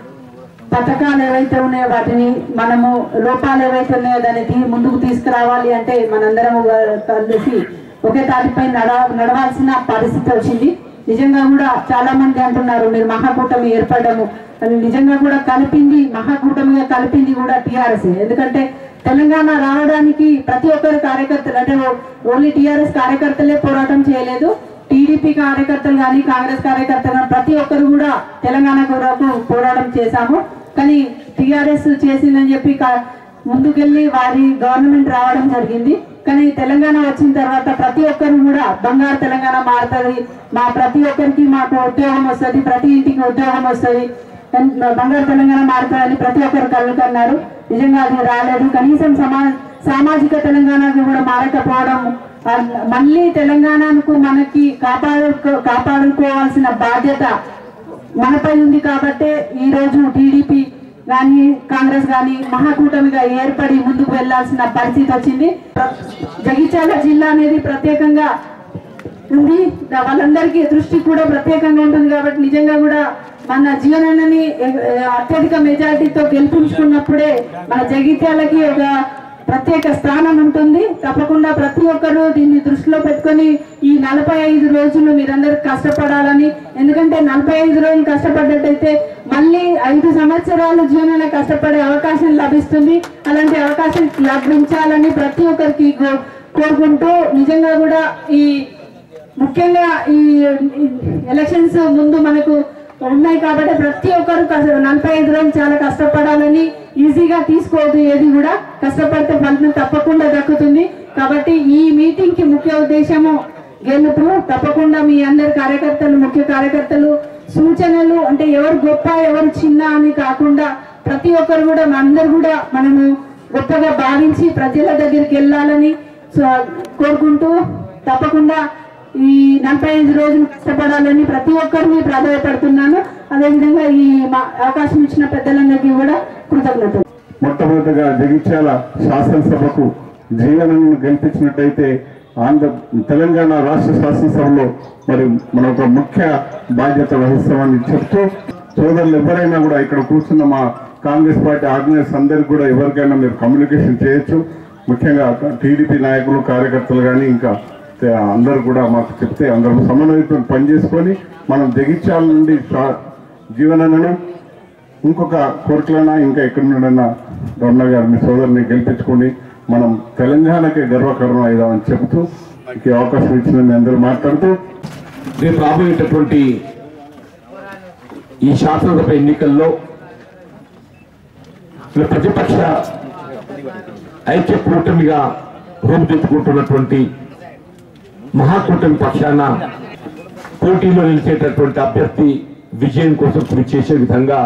పథకాలు ఏవైతే ఉన్నాయో వాటిని మనము లోపాలు ఏవైతే ఉన్నాయో దాన్ని తీ ముందుకు తీసుకురావాలి అంటే మనందరం కలిసి ఒకే తాటిపై నడ నడవాల్సిన పరిస్థితి వచ్చింది నిజంగా కూడా చాలా మంది అంటున్నారు మీరు మహాకూటమి ఏర్పడము అని నిజంగా కూడా కలిపింది మహాకూటమిగా కలిపింది కూడా టిఆర్ఎస్ ఎందుకంటే తెలంగాణ రావడానికి ప్రతి ఒక్కరు కార్యకర్తలు అంటే ఓన్లీ టిఆర్ఎస్ కార్యకర్తలే పోరాటం చేయలేదు టీడీపీ కార్యకర్తలు కానీ కాంగ్రెస్ కార్యకర్తలు కానీ ప్రతి ఒక్కరు కూడా తెలంగాణ కొరకు పోరాటం చేశాము కానీ టిఆర్ఎస్ చేసిందని చెప్పి కా- ముందుకెళ్ళి వారి గవర్నమెంట్ రావడం జరిగింది కానీ తెలంగాణ వచ్చిన తర్వాత ప్రతి ఒక్కరు కూడా బంగారు తెలంగాణ మారుతుంది మా ప్రతి ఒక్కరికి మాకు ఉద్యోగం వస్తుంది ప్రతి ఇంటికి ఉద్యోగం వస్తుంది బంగారు తెలంగాణ మారుతుందని ప్రతి ఒక్కరు కళ్ళు కన్నారు నిజంగా అది రాలేదు కనీసం సమా సామాజిక తెలంగాణకు కూడా మారకపోవడం ఆ, మళ్ళీ తెలంగాణకు మనకి కాపాడుకో కాపాడుకోవాల్సిన బాధ్యత మనపై ఉంది కాబట్టే ఈ రోజు టీడీపీ కానీ కాంగ్రెస్ కానీ మహాకూటమిగా ఏర్పడి ముందుకు వెళ్లాల్సిన పరిస్థితి వచ్చింది జగిత్యాల జిల్లా అనేది ప్రత్యేకంగా ఉంది దా- వాళ్ళందరికీ దృష్టి కూడా ప్రత్యేకంగా ఉంటుంది కాబట్టి నిజంగా కూడా మన జీవనాన్ని అత్యధిక మెజారిటీతో గెలిపించుకున్నప్పుడే మన జగిత్యాలకి ఒక ప్రత్యేక స్థానం ఉంటుంది తప్పకుండా ప్రతి ఒక్కరూ దీన్ని దృష్టిలో పెట్టుకొని ఈ నలభై ఐదు రోజులు మీరందరూ కష్టపడాలని ఎందుకంటే నలభై ఐదు రోజులు కష్టపడ్డట్టయితే మళ్ళీ ఐదు సంవత్సరాలు జీవనాల కష్టపడే అవకాశం లభిస్తుంది అలాంటి అవకాశం లభించాలని ప్రతి ఒక్కరికి కో- కోరుకుంటూ నిజంగా కూడా ఈ ముఖ్యంగా ఈ ఈ ఎలక్షన్స్ ముందు మనకు ఉన్నాయి కాబట్టి ప్రతి ఒక్కరు కష్ట- నలభై ఐదు రోజులు చాలా కష్టపడాలని ఈజీగా తీసుకోవద్దు ఏది కూడా కష్టపడితే ఫలితం తప్పకుండా దక్కుతుంది కాబట్టి ఈ మీటింగ్ కి ముఖ్య ఉద్దేశము గెలుపు తప్పకుండా మీ అందరి కార్యకర్తలు ముఖ్య కార్యకర్తలు సూచనలు అంటే ఎవరు గొప్ప ఎవరు చిన్న అని కాకుండా ప్రతి ఒక్కరు కూడా అందరు కూడా మనము గొప్పగా భావించి ప్రజల దగ్గరికి వెళ్ళాలని సో- కోరుకుంటూ తప్పకుండా ఈ నలభై ఐదు రోజులు కష్టపడాలని ప్రతి ఒక్కరిని ప్రాధాన్యపడుతున్నాను అదేవిధంగా ఈ మా అవకాశం ఇచ్చిన పెద్దలందరికీ కూడా కృతజ్ఞతలు మొట్టమొదటిగా జగిత్యాల శాసనసభకు జీవనను గెలిపించినట్టయితే ఆంధ్ర తెలంగాణ రాష్ట్ర శాసనసభలో మరి మన ఒక ముఖ్య బాధ్యత వహిస్తామని చెప్తూ సోదరులు ఎవరైనా కూడా ఇక్కడ కూర్చున్న మా కాంగ్రెస్ పార్టీ ఆర్గనైజర్స్ అందరికి కూడా ఎవరికైనా మీరు కమ్యూనికేషన్ చేయొచ్చు ముఖ్యంగా టీడీపీ నాయకులు కార్యకర్తలు కానీ ఇంకా తే- అందరూ కూడా మాకు చెప్తే అందరం సమన్వయంతో పనిచేసుకొని మనం జగిత్యాల నుండి శా- జీవనను ఇంకొక కోరికలైనా ఇంకా ఎక్కడున్నాడన్నా రమణ గారు మీ సోదరుని గెలిపించుకొని మనం తెలంగాణకే గర్వకారణం అయిదామని చెబుతూ ఈ అవకాశం ఇచ్చిన మీ అందరూ మాట్లాడుతూ రేపు రాబోయేటటువంటి ఈ శాసనసభ ఎన్నికల్లో ఇలా ప్రతిపక్ష ఐక్య కూటమిగా రూపుదిద్దుకుంటున్నటువంటి మహాకూటమి పక్షాన పోటీలో నిలిచేటటువంటి అభ్యర్థి విజయం కోసం కృషి చేసే విధంగా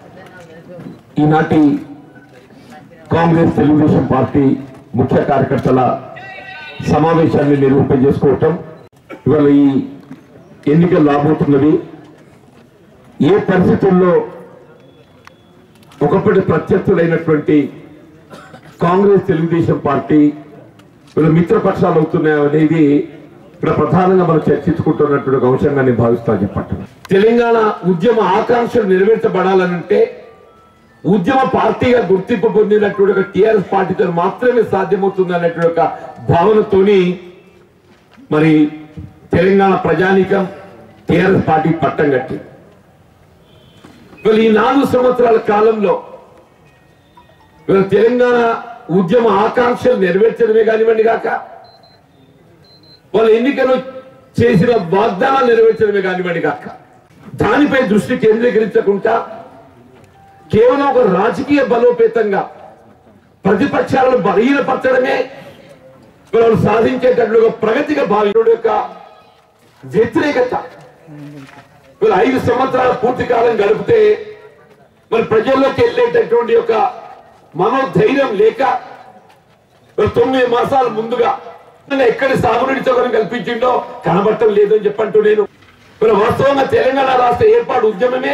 ఈనాటి కాంగ్రెస్ తెలుగుదేశం పార్టీ ముఖ్య కార్యకర్తల సమావేశాన్ని నిర్వహింపజేసుకోవటం ఇవాళ ఈ ఎన్నికలు రాబోతున్నవి ఏ పరిస్థితుల్లో ఒకప్పటి ప్రత్యర్థులైనటువంటి కాంగ్రెస్ తెలుగుదేశం పార్టీ వీళ్ళ మిత్రపక్షాలు అవుతున్నాయి అనేది ఇక్కడ ప్రధానంగా మనం చర్చించుకుంటున్నటువంటి ఒక అంశంగా నేను భావిస్తాను చెప్పట్టు తెలంగాణ ఉద్యమ ఆకాంక్షలు నెరవేర్చబడాలనంటే ఉద్యమ పార్టీగా గుర్తింపు పొందినటువంటి ఒక టిఆర్ఎస్ పార్టీతో మాత్రమే సాధ్యమవుతుంది అన్నటువంటి ఒక భావనతోని మరి తెలంగాణ ప్రజానీకం టిఆర్ఎస్ పార్టీ పట్టం కట్టి వీళ్ళు ఈ నాలుగు సంవత్సరాల కాలంలో వీళ్ళ తెలంగాణ ఉద్యమ ఆకాంక్షలు నెరవేర్చడమే కానివ్వండి కాక వాళ్ళ ఎన్నికలు చేసిన వాగ్దానాలు నెరవేర్చడమే కానివ్వండి కాక దానిపై దృష్టి కేంద్రీకరించకుండా కేవలం ఒక రాజకీయ బలోపేతంగా ప్రతిపక్షాలను బలహీనపరచడమే వాళ్ళు సాధించేటట్లుగా ప్రగతిగా భావించడం యొక్క వ్యతిరేకత వీళ్ళు ఐదు సంవత్సరాల పూర్తి కాలం గడిపితే మరి ప్రజల్లోకి వెళ్ళేటటువంటి ఒక మనోధైర్యం లేక మరి తొమ్మిది మాసాల ముందుగా ఎక్కడి సాగునీటి సౌకర్యం కల్పించిండో కనబట్టం లేదని చెప్పంటూ నేను మరి వాస్తవంగా తెలంగాణ రాష్ట్ర ఏర్పాటు ఉద్యమమే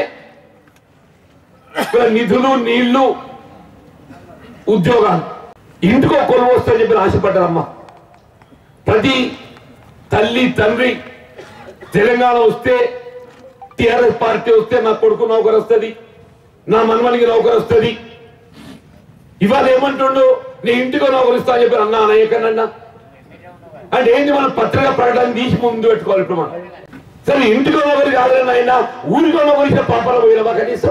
మరి నిధులు నీళ్లు ఉద్యోగాలు ఇంటికో కొలువు వస్తాయని చెప్పి ఆశపడ్డారమ్మా ప్రతి తల్లి తండ్రి తెలంగాణ వస్తే టిఆర్ఎస్ పార్టీ వస్తే నా కొడుకు నౌకరు వస్తుంది నా మనమనికి నౌకరు వస్తుంది ఇవాళ ఏమంటుండు నీ ఇంటికో నౌకరు ఇస్తా అని చెప్పి అన్నా అనేకనన్నా అంటే ఏంది మనం పత్రిక ప్రకటన తీసి ముందు పెట్టుకోవాలి ఇప్పుడు మనం సరే ఇంటికో నౌకరు కాదని అయినా ఊరికో నౌకరు ఇస్తే పాపాల పోయినవా కనీసం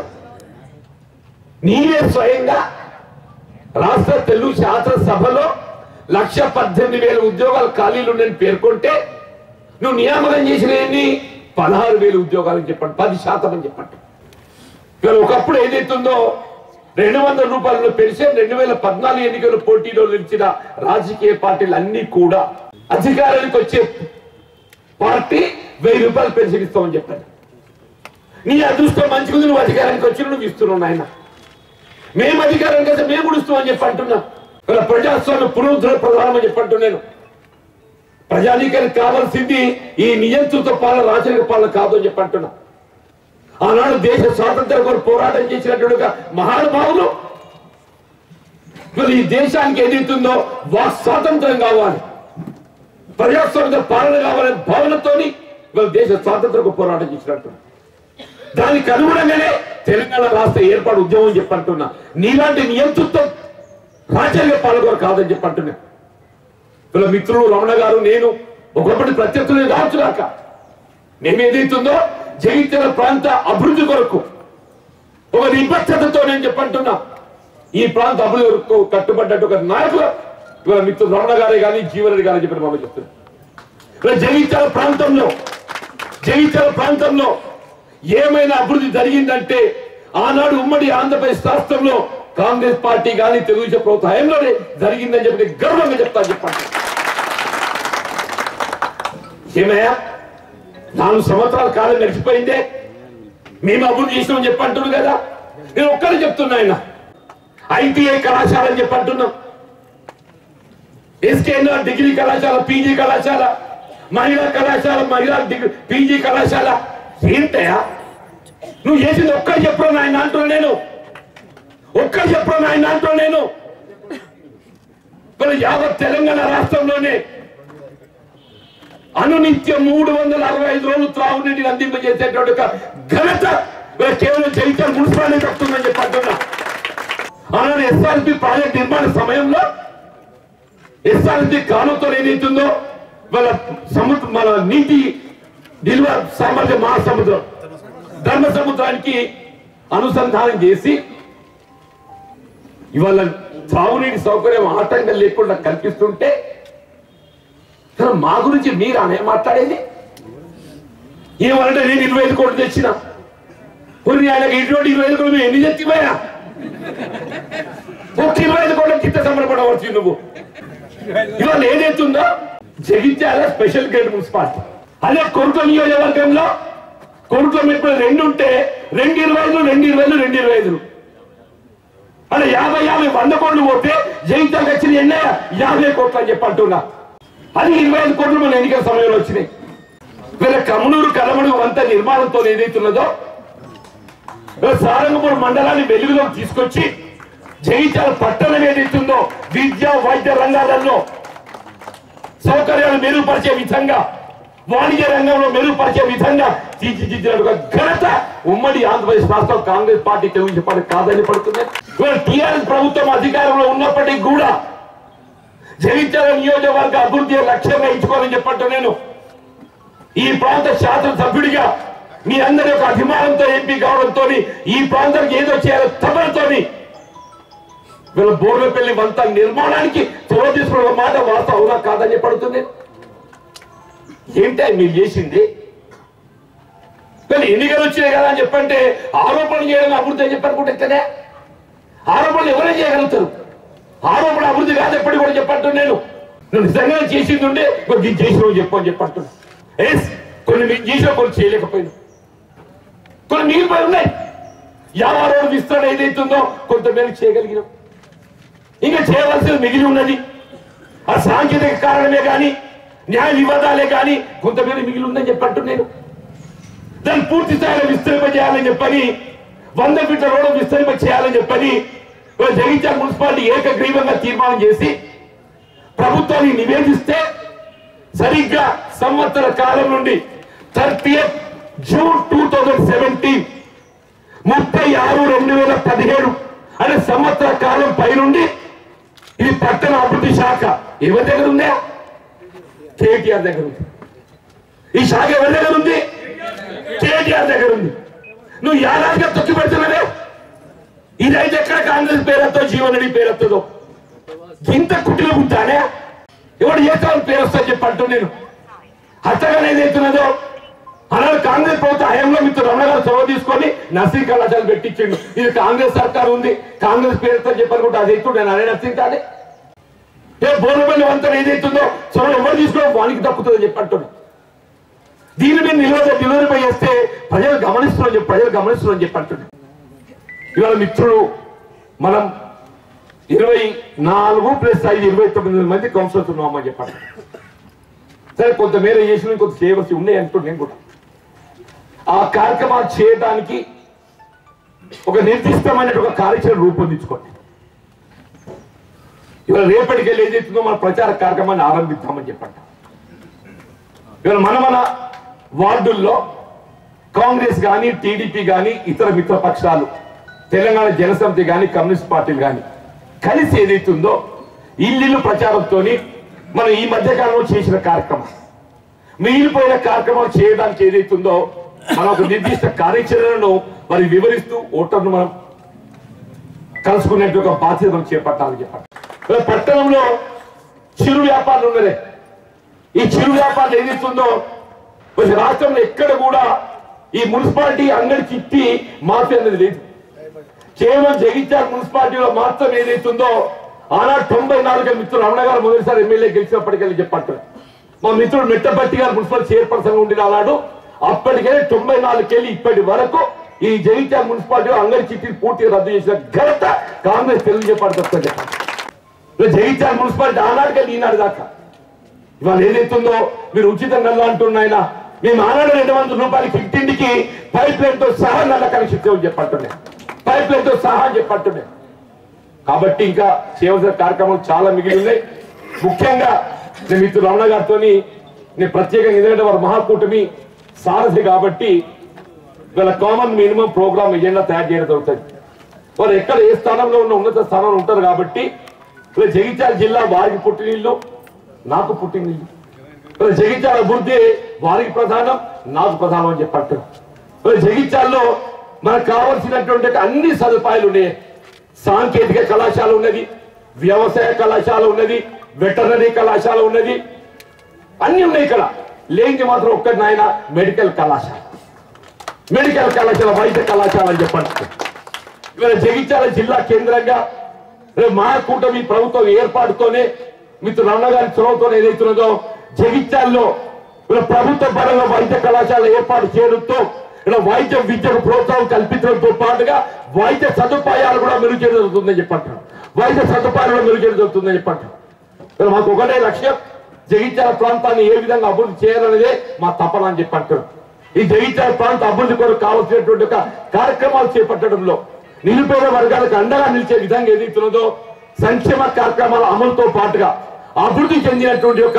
నీవే స్వయంగా రాష్ట్ర తెలుగు శాసనసభలో లక్ష పద్దెనిమిది వేల ఉద్యోగాలు ఖాళీలు ఉన్నాయని పేర్కొంటే నువ్వు నియామకం చేసిన ఎన్ని పదహారు వేల ఉద్యోగాలు అని చెప్పండి పది శాతం అని చెప్పండి ఇవాళ ఒకప్పుడు ఏదైతుందో రెండు వందల రూపాయల పెన్షన్ రెండు వేల పద్నాలుగు ఎన్నికల పోటీలో నిలిచిన రాజకీయ పార్టీలు అన్ని కూడా అధికారానికి వచ్చే పార్టీ వెయ్యి రూపాయలు పెన్షన్ ఇస్తామని చెప్పండి నీ అదృష్టం మంచిగుంది నువ్వు అధికారానికి వచ్చి నువ్వు ఇస్తున్నావు నాయన మేము అధికారానికి వస్తే మేము కూడా ఇస్తామని చెప్పి అంటున్నాం ఇలా ప్రజాస్వామ్య పునరుద్ధరణ ప్రధానం అని చెప్పి అంటున్నాను ప్రజానీకానికి కావాల్సింది ఈ నియంత్రిత పాలన రాజరిక పాలన కాదు అని చెప్పి అంటున్నా ఆనాడు దేశ స్వాతంత్రం కొరకు పోరాటం చేసినటువంటి ఒక మహానుభావులు మరి ఈ దేశానికి ఏదైతుందో వాక్ స్వాతంత్రం కావాలి ప్రజాస్వామ్య పాలన కావాలనే భావనతోని ఇవాళ దేశ స్వాతంత్రకు పోరాటం చేసినట్టు దానికి అనుగుణంగానే తెలంగాణ రాష్ట్ర ఏర్పాటు ఉద్యమం చెప్పంటున్నా నీలాంటి నియంతృత్వం రాజ్యాంగ పాలన కాదని చెప్పంటున్నా వీళ్ళ మిత్రులు రమణ గారు నేను ఒకప్పటి ప్రత్యర్థులు కావచ్చు కాక మేము ఏదైతుందో జగిత్యాల ప్రాంత అభివృద్ధి కొరకు ఒక నిబద్ధతతో నేను చెప్పంటున్నా ఈ ప్రాంత అభివృద్ధి కొరకు కట్టుబడ్డట్టు ఒక నాయకులు ఇవాళ మిత్రులు రమణ గారే కానీ జీవనరెడ్డి గారు చెప్పిన మనం చెప్తున్నారు ఇలా జగిత్యాల ప్రాంతంలో జగిత్యాల ప్రాంతంలో ఏమైనా అభివృద్ధి జరిగిందంటే ఆనాడు ఉమ్మడి ఆంధ్రప్రదేశ్ రాష్ట్రంలో కాంగ్రెస్ పార్టీ కానీ తెలుగుదేశం ప్రభుత్వ హయాంలోనే జరిగిందని చెప్పి నేను గర్వంగా చెప్తాను చెప్పండి ఏమయ్యా నాలుగు సంవత్సరాల కాలం గడిచిపోయిందే మేము అభివృద్ధి చేసినామని చెప్పి అంటున్నారు కదా నేను ఒక్కరు చెప్తున్నా ఆయన ఐటీఐ కళాశాల అని చెప్పి అంటున్నాం ఎస్కేఎన్ఆర్ డిగ్రీ కళాశాల పీజీ కళాశాల మహిళా కళాశాల మహిళా డిగ్రీ పీజీ కళాశాల ఏంటయా నువ్వు చేసింది ఒక్కరు చెప్పరా నాయన అంటున్నా నేను ఒక్కరు చెప్పరా నాయన అంటున్నా నేను మరి యావత్ తెలంగాణ రాష్ట్రంలోనే అనునిత్యం మూడు వందల అరవై ఐదు రోజులు త్రాగునీటిని అందింపజేసేటువంటి ఒక ఘనత మరి కేవలం చరిత్ర మున్సిపాలిటీ వస్తుందని చెప్పి అంటున్నా అలానే ఎస్ఆర్పి ప్రాజెక్ట్ నిర్మాణ సమయంలో ఎస్ఆర్పి కాలువతో ఏదైతుందో వాళ్ళ సముద్ర మన నీటి నిల్వ సామర్థ్యం మహాసముద్రం ధర్మ సముద్రానికి అనుసంధానం చేసి ఇవాళ త్రాగునీటి సౌకర్యం ఆటంకం లేకుండా కల్పిస్తుంటే కానీ మా గురించి మీరు అనే మాట్లాడేది ఏమంటే నేను ఇరవై ఐదు కోట్లు తెచ్చిన కొన్ని ఆయనకి ఇటువంటి ఇరవై ఐదు కోట్లు ఎన్ని తెచ్చిపోయా ఒక ఇరవై ఐదు కోట్ల కింద సంబరపడవచ్చు నువ్వు ఇవాళ ఏదైతుందో జగిత్యాల స్పెషల్ గ్రేడ్ మున్సిపాలిటీ అదే కొరుట్ల నియోజకవర్గంలో కొరుట్ల మెట్ల రెండు ఉంటే రెండు ఇరవై ఐదు రెండు ఇరవై ఐదు రెండు ఇరవై ఐదు అంటే యాభై యాభై వంద కోట్లు పోతే జగిత్యాలకు వచ్చిన ఎన్నో యాభై కోట్లు అని చెప్పి అంటున్నా అది ఇరవై ఐదు కోట్లు మన ఎన్నికల సమయంలో వచ్చినాయి వీళ్ళ కమనూరు కలమడు వంత నిర్మాణంతో ఏదైతున్నదో వీళ్ళ సారంగపూర్ మండలాన్ని వెలుగులోకి తీసుకొచ్చి జగిత్యాల పట్టణం ఏదైతుందో విద్య వైద్య రంగాలలో సౌకర్యాలు మెరుగుపరిచే విధంగా వాణిజ్య రంగంలో మెరుగుపరిచే విధంగా తీర్చిదిద్దిన ఒక ఘనత ఉమ్మడి ఆంధ్రప్రదేశ్ రాష్ట్రం కాంగ్రెస్ పార్టీ తెలుగు చెప్పాలి కాదని పడుతుంది ఇవాళ టీఆర్ఎస్ ప్రభుత్వం అధికారంలో ఉన్నప్పటికీ కూడా జగిత్యాల నియోజకవర్గ అభివృద్ధి లక్ష్యంగా ఎంచుకోవాలని చెప్పట్టు నేను ఈ ప్రాంత శాసనసభ్యుడిగా మీ అందరి యొక్క అభిమానంతో ఎంపీ కావడంతో ఈ ప్రాంతానికి ఏదో చేయాలో తపనతోని వీళ్ళ బోర్లపల్లి వంత నిర్మాణానికి చొరవ తీసుకున్న మాట వాస్తవం అవునా కాదని చెప్పడుతుంది ఏంటి మీరు చేసింది కానీ ఎన్నికలు వచ్చినాయి కదా అని చెప్పంటే ఆరోపణలు చేయడం అభివృద్ధి అని చెప్పనుకుంటే ఎక్కడే ఆరోపణలు ఎవరే చేయగలుగుతారు ఆరోపణ అభివృద్ధి కాదు ఎప్పటికి కూడా చెప్పట్టు నేను నువ్వు నిజంగా చేసింది ఉండే ఇది చేసినావు చెప్పు అని చెప్పట్టు ఎస్ కొన్ని మీకు చేసిన కొన్ని చేయలేకపోయింది కొన్ని మిగిలిపోయి ఉన్నాయి యాభై రోజు విస్తరణ ఏదైతుందో కొంత మేలు చేయగలిగినాం ఇంకా చేయవలసింది మిగిలి ఉన్నది ఆ సాంకేతిక కారణమే కానీ న్యాయ వివాదాలే కానీ కొంతమేర మిగిలి ఉందని చెప్పట్టు నేను దాన్ని పూర్తి స్థాయిలో విస్తరింపజేయాలని చెప్పని వంద ఫీట్ల రోడ్డు విస్తరింప చేయాలని చెప్పని ఇవాళ జగిత్యాల మున్సిపాలిటీ ఏకగ్రీవంగా తీర్మానం చేసి ప్రభుత్వాన్ని నివేదిస్తే సరిగ్గా సంవత్సర కాలం నుండి thirty June two thousand seventeen ముప్పై ఆరు రెండు వేల పదిహేడు అనే సంవత్సర కాలం పైనుండి ఇది పట్టణ అభివృద్ధి శాఖ ఎవరి దగ్గర ఉందా కేటీఆర్ దగ్గర ఉంది ఈ శాఖ ఎవరి దగ్గర ఉంది కేటీఆర్ దగ్గర ఉంది నువ్వు యాదాదిగా తొక్కి పెడుతున్నావే ఇదైతే ఎక్కడ కాంగ్రెస్ పేరుతో జీవన్ రెడ్డి పేరుతో ఇంత కుట్టిన గుంటానే ఎవడు చేస్తామని పేరు వస్తా చెప్పి అంటూ నేను హత్తగానే ఏదైతున్నదో అలాగే కాంగ్రెస్ ప్రభుత్వ హయాంలో మీతో రమణ గారు చొరవ తీసుకొని నర్సింగ్ కళాశాల పెట్టించిండు ఇది కాంగ్రెస్ సర్కార్ ఉంది కాంగ్రెస్ పేరుతో చెప్పనుకుంటే అది ఎత్తు నేను అనే నర్సింగ్ కాదే ఏ బోర్లపల్లి వంతన ఏదైతుందో చొరవ ఎవరు తీసుకోవడం వానికి దక్కుతుందని చెప్పి అంటున్నాడు దీని మీద నిలవ నిలువరిపై చేస్తే ప్రజలు గమనిస్తున్నారని చెప్పి ప్రజలు గమనిస్తున్నారని చెప్పి అంటున్నాడు ఇవాళ మిత్రుడు మనం ఇరవై నాలుగు ప్లస్ ఐదు ఇరవై తొమ్మిది మంది కౌన్సిలర్స్ ఉన్నామని చెప్పండి సరే కొంతమేర చేసిన కొంత చేయవలసి ఉన్నాయి అంటున్నాను నేను కూడా ఆ కార్యక్రమాలు చేయడానికి ఒక నిర్దిష్టమైన ఒక కార్యాచరణ రూపొందించుకోండి ఇవాళ రేపటికి వెళ్ళి ఏదైతుందో మన ప్రచార కార్యక్రమాన్ని ఆరంభిద్దామని చెప్పండి ఇవాళ మన మన వార్డుల్లో కాంగ్రెస్ కానీ టీడీపీ కానీ ఇతర మిత్ర పక్షాలు తెలంగాణ జనసమితి కానీ కమ్యూనిస్ట్ పార్టీలు కానీ కలిసి ఏదైతుందో ఇల్లు ప్రచారంతో మనం ఈ మధ్య కాలంలో చేసిన కార్యక్రమం మిగిలిపోయిన కార్యక్రమాలు చేయడానికి ఏదైతుందో మనం ఒక నిర్దిష్ట కార్యాచరణను మరి వివరిస్తూ ఓటర్ను మనం కలుసుకునేట్టు ఒక బాధ్యత మనం చేపట్టాలని చెప్పండి ఇలా పట్టణంలో చిరు వ్యాపారులు ఉన్నదే ఈ చిరు వ్యాపారులు ఏదైతుందో మరి రాష్ట్రంలో ఎక్కడ కూడా ఈ మున్సిపాలిటీ అంగడి చిట్టి మాఫీ అనేది లేదు కేవలం జగిత్యాల మున్సిపాలిటీలో మాత్రం ఏదైతుందో ఆనాడు తొంభై నాలుగు మిత్రులు రమణ గారు మొదటిసారి ఎమ్మెల్యే గెలిచినప్పటికెళ్ళి చెప్పట్టు మా మిత్రుడు మెట్టపట్టి గారు మున్సిపల్ చైర్పర్సన్ ఉండి నాడు అప్పటికే తొంభై నాలుగుకెళ్ళి ఇప్పటి వరకు ఈ జగిత్యాల మున్సిపాలిటీ అంగడి చిట్టీలు పూర్తిగా రద్దు చేసిన ఘనత కాంగ్రెస్ తెలుగు పడుతుంది జగిత్యాల మున్సిపాలిటీ ఆనాటికెళ్ళి ఈనాడు దాకా ఇవాళ ఏదైతుందో మీరు ఉచిత నల్ల అంటున్నాయన మేము ఆనాడు రెండు వందల రూపాయలకి ఇంటింటికి పైప్ లైన్ తో సహా నల్ల కనెక్షన్ ఇచ్చామని చెప్పంటున్నాయి పైప్ లైన్ తో సహా అని చెప్పంటున్నాయి కాబట్టి ఇంకా చేయవలసిన కార్యక్రమాలు చాలా మిగిలి ఉన్నాయి ముఖ్యంగా నేను మిత్రుడు రమణ గారితో నేను ప్రత్యేకంగా ఎందుకంటే వారు మహాకూటమి సారథి కాబట్టి వీళ్ళ కామన్ మినిమం ప్రోగ్రామ్ ఎజెండా తయారు చేయడం జరుగుతుంది వారు ఎక్కడ ఏ స్థానంలో ఉన్న ఉన్నత స్థానంలో ఉంటారు కాబట్టి ఇలా జగిత్యాల జిల్లా వారికి పుట్టినీళ్ళు నాకు పుట్టినీళ్ళు ఇలా జగిత్యాల అభివృద్ధి వారికి ప్రధానం నాకు ప్రధానం అని చెప్పట్టు ఇలా జగిత్యాల్లో మనకు కావలసినటువంటి అన్ని సదుపాయాలు ఉన్నాయి సాంకేతిక కళాశాల ఉన్నది వ్యవసాయ కళాశాల ఉన్నది వెటర్నరీ కళాశాల ఉన్నది అన్ని ఉన్నాయి ఇక్కడ లేనిది మాత్రం ఒక్కటి నాయన మెడికల్ కళాశాల మెడికల్ కళాశాల వైద్య కళాశాల అని చెప్పండి ఇవాళ జగిత్యాల జిల్లా కేంద్రంగా రేపు మహాకూటమి ప్రభుత్వం ఏర్పాటుతోనే మిత్రుడు రమణ గారి చొరవతో ఏదైతున్నదో జగిత్యాల్లో ఇలా ప్రభుత్వ పరంగా వైద్య కళాశాల ఏర్పాటు చేయడంతో ఇలా వైద్య విద్యకు ప్రోత్సాహం కల్పించడంతో పాటుగా వైద్య సదుపాయాలు కూడా మెరుగు చేయడం జరుగుతుందని చెప్పంటారు వైద్య సదుపాయాలు కూడా మెరుగు చేయడం జరుగుతుందని చెప్పంటారు ఇలా మాకు ఒకటే లక్ష్యం జగిత్యాల ప్రాంతాన్ని ఏ విధంగా అభివృద్ధి చేయాలనేదే మా తపన అని చెప్పంటారు ఈ జగిత్యాల ప్రాంత అభివృద్ధి కొరకు కావాల్సినటువంటి ఒక కార్యక్రమాలు చేపట్టడంలో నిరుపేద వర్గాలకు అండగా నిలిచే విధంగా ఏదైతున్నదో సంక్షేమ కార్యక్రమాల అమలుతో పాటుగా అభివృద్ధి చెందినటువంటి ఒక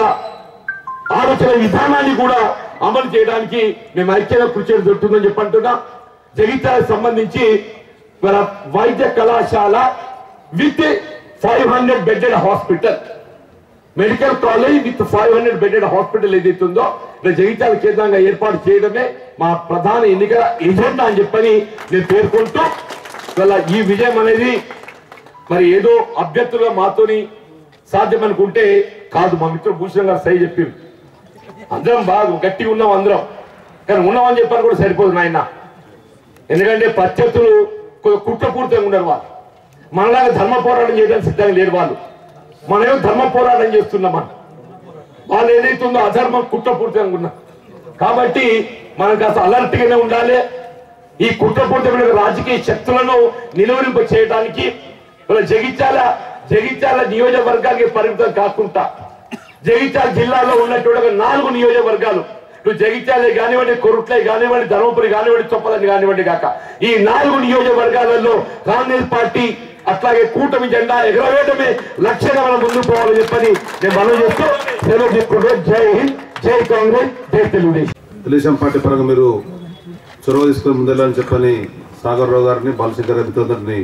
ఆలోచన విధానాన్ని కూడా అమలు చేయడానికి మేము ఐక్యంగా కృషి చేయడం జరుగుతుందని చెప్పంటున్నా జగిత్యాలకు సంబంధించి మన వైద్య కళాశాల with five hundred bedded hospital medical college with five hundred bedded hospital ఏదైతుందో ఇలా జగిత్యాల కేంద్రంగా ఏర్పాటు చేయడమే మా ప్రధాన ఎన్నికల ఎజెండా అని చెప్పని నేను పేర్కొంటూ ఇవాళ ఈ విజయం అనేది మరి ఏదో అభ్యర్థులుగా మాతోని సాధ్యం అనుకుంటే కాదు మా మిత్రుడు భూషణ్ గారు సై చెప్పింది అందరం బాగా గట్టిగా ఉన్నాం అందరం కానీ ఉన్నామని చెప్పని కూడా సరిపోదు నాయన ఎందుకంటే ప్రత్యర్థులు కొద్దిగా కుట్రపూరితంగా ఉన్నారు వాళ్ళు మనలాగా ధర్మ పోరాటం చేయడానికి సిద్ధంగా లేరు వాళ్ళు మనమేమో ధర్మ పోరాటం చేస్తున్నాం మనం వాళ్ళు ఏదైతుందో అధర్మం కుట్రపూరితంగా ఉన్నా కాబట్టి మనం కాస్త అలర్ట్ గానే ఉండాలి ఈ కుట్రపూరితమైన రాజకీయ శక్తులను నిలువరింప చేయడానికి మన జగిత్యాల జగిత్యాల నియోజకవర్గానికి పరిమితం కాకుండా జగిత్యాల జిల్లాలో ఉన్నటువంటి ఒక నాలుగు నియోజకవర్గాలు ఇటు జగిత్యాలే కానివ్వండి కొరుట్లే కానివ్వండి ధర్మపురి కానివ్వండి చొప్పదని కానివ్వండి కాక ఈ నాలుగు నియోజకవర్గాలలో కాంగ్రెస్ పార్టీ అట్లాగే కూటమి జెండా ఎగరవేయడమే లక్ష్యంగా మనం ముందుకు పోవాలని చెప్పని నేను మనం చేస్తూ సెలవు తీసుకుంటూ జై హింద్ జై కాంగ్రెస్ జై తెలుగుదేశం తెలుగుదేశం పార్టీ పరంగా మీరు చొరవ తీసుకొని ముందెళ్ళని చెప్పని సాగర్ రావు గారిని బాలశంకర్ అధికారులని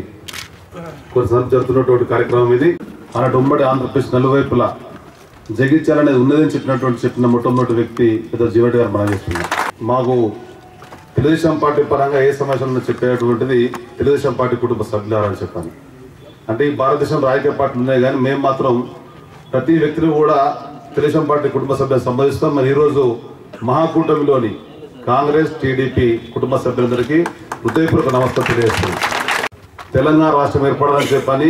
కొంచెం జరుగుతున్నటువంటి కార్యక్రమం ఇది మన ఉమ్మడి ఆంధ్రప్రదేశ్ నలువైపులా జగిత్యాలనేది ఉన్నదని చెప్పినటువంటి చెప్పిన మొట్టమొదటి వ్యక్తి ఏదో జీవటి గారు మనం చేస్తున్నారు మాకు తెలుగుదేశం పార్టీ పరంగా ఏ సమాచారం చెప్పేటువంటిది తెలుగుదేశం పార్టీ కుటుంబ సభ్యులారని చెప్పాను అంటే ఈ భారతదేశం రాజకీయ పార్టీలు ఉన్నాయి కానీ మేము మాత్రం ప్రతి వ్యక్తిని కూడా తెలుగుదేశం పార్టీ కుటుంబ సభ్యులు సంబంధిస్తాం మరి ఈరోజు మహాకూటమిలోని కాంగ్రెస్ టీడీపీ కుటుంబ సభ్యులందరికీ హృదయపూర్వక నమస్కారం తెలియజేస్తున్నాం తెలంగాణ రాష్ట్రం ఏర్పడాలని చెప్పని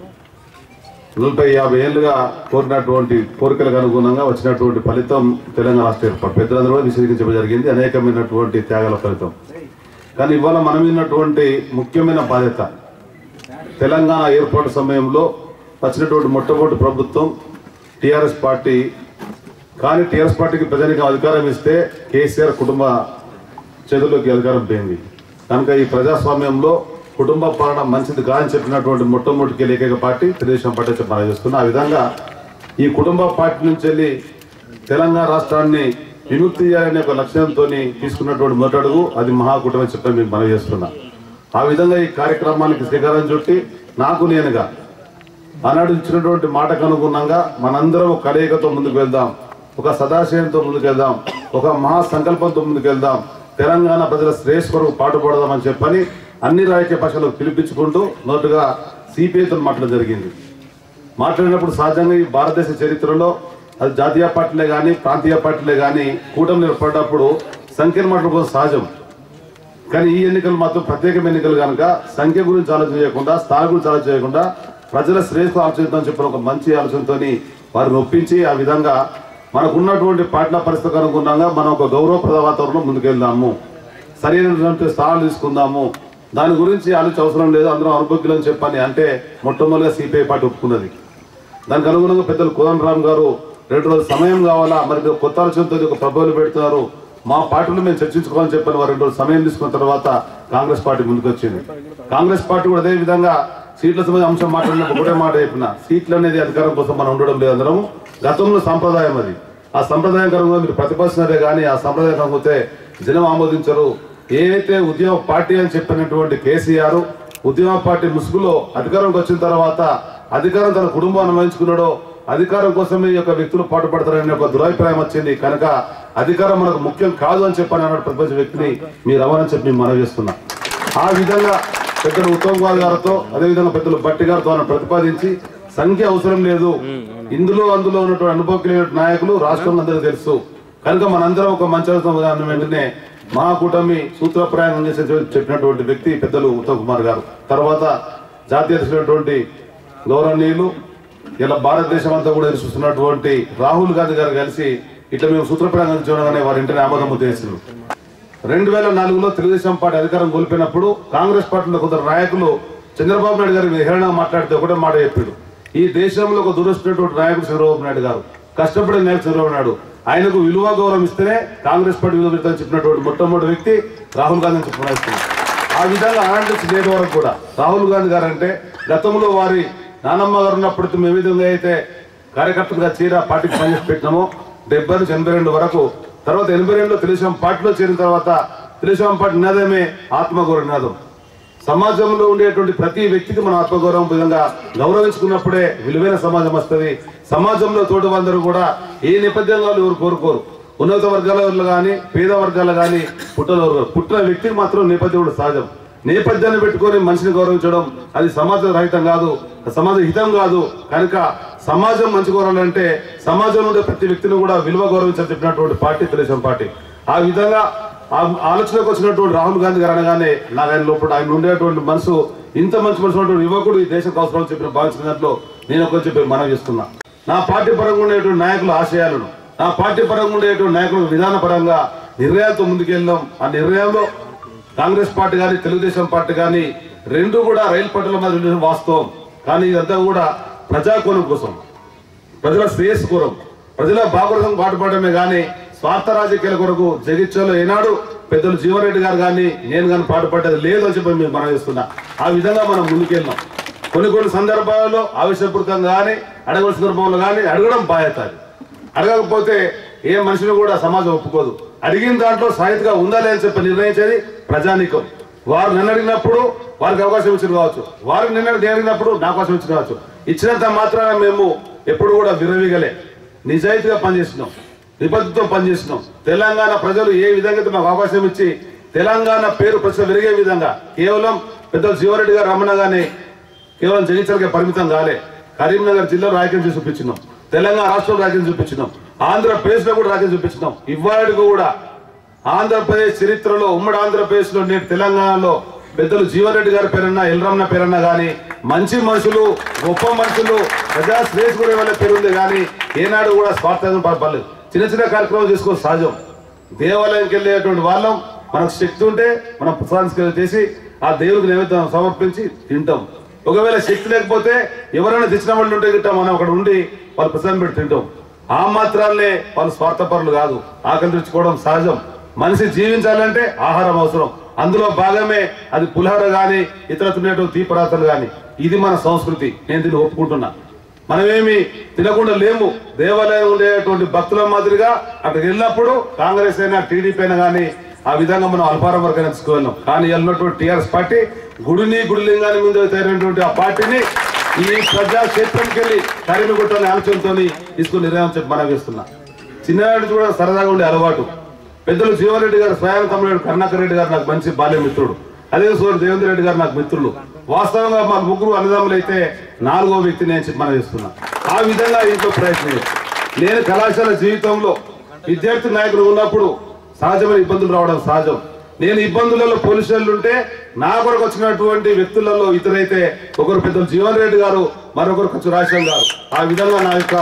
నలభై యాభై ఏళ్ళుగా కోరినటువంటి కోరికలకు అనుగుణంగా వచ్చినటువంటి ఫలితం తెలంగాణ రాష్ట్ర ఏర్పాటు పెద్దలందరూ కూడా విశదీకరించడం జరిగింది అనేకమైనటువంటి త్యాగాల ఫలితం కానీ ఇవాళ మనం ఉన్నటువంటి ముఖ్యమైన బాధ్యత తెలంగాణ ఏర్పాటు సమయంలో వచ్చినటువంటి మొట్టమొదటి ప్రభుత్వం టిఆర్ఎస్ పార్టీ కానీ టిఆర్ఎస్ పార్టీకి ప్రజలకు అధికారం ఇస్తే కేసీఆర్ కుటుంబ చేతుల్లోకి అధికారం పోయింది కనుక ఈ ప్రజాస్వామ్యంలో కుటుంబ పాలన మంచిది కాదని చెప్పినటువంటి మొట్టమొదటి ఏకైక పార్టీ తెలుగుదేశం పార్టీ చెప్పి మనం చేస్తున్నాం ఆ విధంగా ఈ కుటుంబ పార్టీ నుంచి వెళ్ళి తెలంగాణ రాష్ట్రాన్ని విముక్తి చేయాలనే ఒక లక్ష్యంతో తీసుకున్నటువంటి మొదటి అడుగు అది మహాకూటమి చెప్పని మేము మనం చేస్తున్నాం ఆ విధంగా ఈ కార్యక్రమానికి శ్రీకారం చుట్టి నాకు నేనుగా ఆనాడు ఇచ్చినటువంటి మాటకు అనుగుణంగా మనందరం ఒక కలయికతో ముందుకు వెళ్దాం ఒక సదాశయంతో ముందుకు వెళ్దాం ఒక మహా సంకల్పంతో ముందుకు వెళ్దాం తెలంగాణ ప్రజల శ్రేయస్ కొరకు పాటుపడదామని చెప్పని అన్ని రాజకీయ పక్షాలకు పిలిపించుకుంటూ నోటుగా సిపిఐతో మాట్లాడడం జరిగింది మాట్లాడినప్పుడు సహజంగా ఈ భారతదేశ చరిత్రలో అది జాతీయ పార్టీలే కానీ ప్రాంతీయ పార్టీలే కానీ కూటమి ఏర్పడ్డప్పుడు సంఖ్యను మాట్లాడుకోవడం సహజం కానీ ఈ ఎన్నికలు మాత్రం ప్రత్యేకమైన ఎన్నికలు కనుక సంఖ్య గురించి ఆలోచన చేయకుండా స్థాయి గురించి ఆలోచన చేయకుండా ప్రజల శ్రేయస్సు ఆలోచిద్దామని చెప్పిన ఒక మంచి ఆలోచనతో వారిని ఒప్పించి ఆ విధంగా మనకు ఉన్నటువంటి పాటల పరిస్థితికి అనుగుణంగా మనం ఒక గౌరవప్రద వాతావరణంలో ముందుకెళ్దాము సరైనటువంటి స్థానాలు తీసుకుందాము దాని గురించి ఆలోచన అవసరం లేదు అందరం అనుభవికులని చెప్పని అంటే మొట్టమొదటిగా సిపిఐ పార్టీ ఒప్పుకున్నది దానికి అనుగుణంగా పెద్దలు కోదన్ రామ్ గారు రెండు రోజులు సమయం కావాలా మరి మీరు కొత్త ఆలోచనతో ఒక ప్రభుత్వాలు పెడుతున్నారు మా పార్టీలో మేము చర్చించుకోవాలని చెప్పని వారు రెండు రోజులు సమయం తీసుకున్న తర్వాత కాంగ్రెస్ పార్టీ ముందుకు వచ్చింది కాంగ్రెస్ పార్టీ కూడా అదే విధంగా సీట్ల సంబంధించిన అంశం మాట్లాడినప్పుడు ఒకటే మాట చెప్పిన సీట్లు అనేది అధికారం కోసం మనం ఉండడం లేదు అందరం గతంలో సంప్రదాయం అది ఆ సంప్రదాయం కనుక మీరు ప్రతిపాదిస్తున్నారే కానీ ఆ సంప్రదాయం కాకపోతే జనం ఆమోదించరు ఏదైతే ఉద్యమ పార్టీ అని చెప్పినటువంటి కేసీఆర్ ఉద్యమ పార్టీ ముసుగులో అధికారంకి వచ్చిన తర్వాత అధికారం తన కుటుంబాన్ని అనుభవించుకున్నాడో అధికారం కోసమే ఈ యొక్క వ్యక్తులు పాటుపడతారనే ఒక దురాభిప్రాయం వచ్చింది కనుక అధికారం మనకు ముఖ్యం కాదు అని చెప్పని అన్నాడు ప్రతిపక్ష వ్యక్తిని మీరు రమ్మని చెప్పి మేము మనవి చేస్తున్నా ఆ విధంగా పెద్దలు ఉత్తమ్ కుమార్ గారితో అదేవిధంగా పెద్దలు బట్టి గారితో ఆయన ప్రతిపాదించి సంఖ్య అవసరం లేదు ఇందులో అందులో ఉన్నటువంటి అనుభవం నాయకులు రాష్ట్రంలో అందరికీ తెలుసు కనుక మనందరం ఒక మంచి ఆలోచన వెంటనే మా కూటమి సూత్రప్రాయం చేసే చెప్పినటువంటి వ్యక్తి పెద్దలు ఉత్తమ్ కుమార్ గారు తర్వాత జాతీయ అధ్యక్షుడైనటువంటి గౌరవనీయులు ఇలా భారతదేశం అంతా కూడా ఎదురు చూస్తున్నటువంటి రాహుల్ గాంధీ గారు కలిసి ఇట్లా మేము సూత్రప్రాయం చూడగానే వారి ఇంటిని ఆమోదం చేసిండ్రు రెండు వేల నాలుగులో తెలుగుదేశం పార్టీ అధికారం కోల్పోయినప్పుడు కాంగ్రెస్ పార్టీలో కొందరు నాయకులు చంద్రబాబు నాయుడు గారి హేళన మాట్లాడితే ఒకటే మాట చెప్పాడు ఈ దేశంలో ఒక దురస్తున్నటువంటి నాయకుడు చంద్రబాబు నాయుడు గారు కష్టపడే నాయకుడు చంద్రబాబు నాయుడు ఆయనకు విలువ గౌరవం ఇస్తేనే కాంగ్రెస్ పార్టీ విలువ పెడతామని చెప్పినటువంటి మొట్టమొదటి వ్యక్తి రాహుల్ గాంధీ అని చెప్పిన ఆ విధంగా అలాంటి నేటి వరకు కూడా రాహుల్ గాంధీ గారు అంటే గతంలో వారి నానమ్మ గారు ఉన్నప్పుడు మేము ఏ విధంగా అయితే కార్యకర్తలుగా చీర పార్టీకి పనిచేసి పెట్టినామో డెబ్బై నుంచి ఎనభై రెండు వరకు తర్వాత ఎనభై రెండులో తెలుగుదేశం పార్టీలో చేరిన తర్వాత తెలుగుదేశం పార్టీ నినాదమే ఆత్మగౌరవ నినాదం సమాజంలో ఉండేటువంటి ప్రతి వ్యక్తికి మనం ఆత్మగౌరవం విధంగా గౌరవించుకున్నప్పుడే విలువైన సమాజం వస్తుంది సమాజంలో తోటి అందరూ కూడా ఏ నేపథ్యంలో ఎవరు కోరుకోరు ఉన్నత వర్గాల వాళ్ళు కానీ పేద వర్గాలు కానీ పుట్టల పుట్టిన వ్యక్తికి మాత్రం నేపథ్యం కూడా సహజం నేపథ్యాన్ని పెట్టుకొని మనిషిని గౌరవించడం అది సమాజ రహితం కాదు సమాజ హితం కాదు కనుక సమాజం మంచి కోరాలంటే సమాజంలో ఉండే ప్రతి వ్యక్తిని కూడా విలువ గౌరవించాలని చెప్పినటువంటి పార్టీ తెలుగుదేశం పార్టీ ఆ విధంగా ఆ ఆలోచనకు వచ్చినటువంటి రాహుల్ గాంధీ గారు అనగానే నాకు ఆయన లోపల ఆయన ఉండేటువంటి మనసు ఇంత మంచి మనసు ఉన్నటువంటి యువకుడు ఈ దేశం అవసరం అని చెప్పిన భావించిన దాంట్లో నేను ఒక చెప్పి మనం చేస్తున్నా నా పార్టీ పరంగా ఉండేటువంటి నాయకుల ఆశయాలను నా పార్టీ పరంగా ఉండేటువంటి నాయకుల విధాన పరంగా నిర్ణయాలతో ముందుకెళ్ళాం ఆ నిర్ణయంలో కాంగ్రెస్ పార్టీ కానీ తెలుగుదేశం పార్టీ కానీ రెండు కూడా రైలు పట్టాల మీద ఉండడం వాస్తవం కానీ ఇదంతా కూడా ప్రజాకోణం కోసం ప్రజల శ్రేయస్సు కోరం ప్రజల బాగోసం పాటుపడమే కానీ స్వార్థ రాజకీయాల కొరకు జగిత్యాలో ఏనాడు పెద్దలు జీవన్రెడ్డి గారు కానీ నేను కానీ పాటుపడ్డది లేదు అని చెప్పి మేము మనం చేస్తున్నా ఆ విధంగా మనం ముందుకెళ్ళాం కొన్ని కొన్ని సందర్భాలలో ఆవేశపూరితంగా కానీ అడగవలసిన సందర్భంలో కానీ అడగడం బాధ్యత అది అడగకపోతే ఏ మనిషిని కూడా సమాజం ఒప్పుకోదు అడిగిన దాంట్లో సాహిత్యగా ఉందా లేదని చెప్పి నిర్ణయించేది ప్రజానీకం వారు నిన్న అడిగినప్పుడు వారికి అవకాశం ఇచ్చిన కావచ్చు వారికి నిన్న నేను అడిగినప్పుడు నాకు అవకాశం ఇచ్చిన కావచ్చు ఇచ్చినంత మాత్రాన మేము ఎప్పుడు కూడా విరవిగలే నిజాయితీగా పనిచేస్తున్నాం నిబద్ధతో పనిచేస్తున్నాం తెలంగాణ ప్రజలు ఏ విధంగా అయితే మాకు అవకాశం ఇచ్చి తెలంగాణ పేరు ప్రజలు విరిగే విధంగా కేవలం పెద్దలు శివరెడ్డి గారు రమ్మనగానే కేవలం జగిత్యాలకే పరిమితం కాలే కరీంనగర్ జిల్లాలో రాజ్యం చేసి చూపించినాం తెలంగాణ రాష్ట్రంలో రాజ్యం చూపించినాం ఆంధ్రప్రదేశ్ లో కూడా రాజ్యం చూపించినాం ఇవాళకు కూడా ఆంధ్రప్రదేశ్ చరిత్రలో ఉమ్మడి ఆంధ్రప్రదేశ్ లో నేటి తెలంగాణలో పెద్దలు జీవరెడ్డి గారి పేరన్నా ఎల్రమ్మ పేరన్నా కానీ మంచి మనుషులు గొప్ప మనుషులు ప్రజా శ్రేష్ కూడా వాళ్ళ పేరు ఉంది కానీ ఏనాడు కూడా స్వార్థంగా పడలేదు చిన్న చిన్న కార్యక్రమాలు చేసుకోవడం సహజం దేవాలయంకి వెళ్ళేటువంటి వాళ్ళం మనకు శక్తి ఉంటే మనం పుస్తకాన్ని చేసి ఆ దేవుడికి నైవేద్యం సమర్పించి తింటాం ఒకవేళ శక్తి లేకపోతే ఎవరైనా తెచ్చిన వాళ్ళు ఉంటే గిట్ట మనం అక్కడ ఉండి వాళ్ళు ప్రసాదం పెట్టి తింటాం ఆ మాత్రాలనే వాళ్ళు స్వార్థపరులు కాదు ఆకలి తెచ్చుకోవడం సహజం మనిషి జీవించాలంటే ఆహారం అవసరం అందులో భాగమే అది పులిహోర గాని ఇతర తినేటువంటి తీపరాతలు గాని ఇది మన సంస్కృతి నేను దీన్ని ఒప్పుకుంటున్నా మనమేమి తినకుండా లేము దేవాలయం ఉండేటువంటి భక్తుల మాదిరిగా అక్కడికి వెళ్ళినప్పుడు కాంగ్రెస్ అయినా టీడీపీ అయినా కానీ ఆ విధంగా మనం అల్పారం వరకు తీసుకువెళ్ళాం కానీ వెళ్ళినటువంటి టీఆర్ఎస్ పార్టీ గుడిని గుడిలింగాన్ని ముందు తయారైనటువంటి ఆ పార్టీని ఈ ప్రజాక్షేత్రంకి వెళ్ళి తరిమి కొట్టాలని ఆలోచనతో తీసుకుని నిర్ణయం చెప్పి మనం వేస్తున్నా చిన్ననాటి నుంచి కూడా సరదాగా ఉండే అలవాటు పెద్దలు జీవన్రెడ్డి గారు స్వయం తమ్ముడు కరుణాకర్ రెడ్డి గారు నాకు మంచి బాల్య మిత్రుడు అదే సోదరు దేవేంద్ర రెడ్డి గారు నాకు మిత్రులు వాస్తవంగా మా ముగ్గురు అన్నదమ్ములు అయితే నాలుగో వ్యక్తి నేను చెప్పి మనం చేస్తున్నా ఆ విధంగా ఇంట్లో ప్రయత్నం చేస్తాను. నేను కళాశాల జీవితంలో విద్యార్థి నాయకులు ఉన్నప్పుడు సహజమైన ఇబ్బందులు రావడం సహజం నేను ఇబ్బందులలో పోలీసు స్టేషన్లు ఉంటే నా కొరకు వచ్చినటువంటి వ్యక్తులలో ఇతరైతే ఒకరు పెద్దలు జీవన్ రెడ్డి గారు మరొకరు కొంచెం రాజశేఖర్ గారు ఆ విధంగా నా యొక్క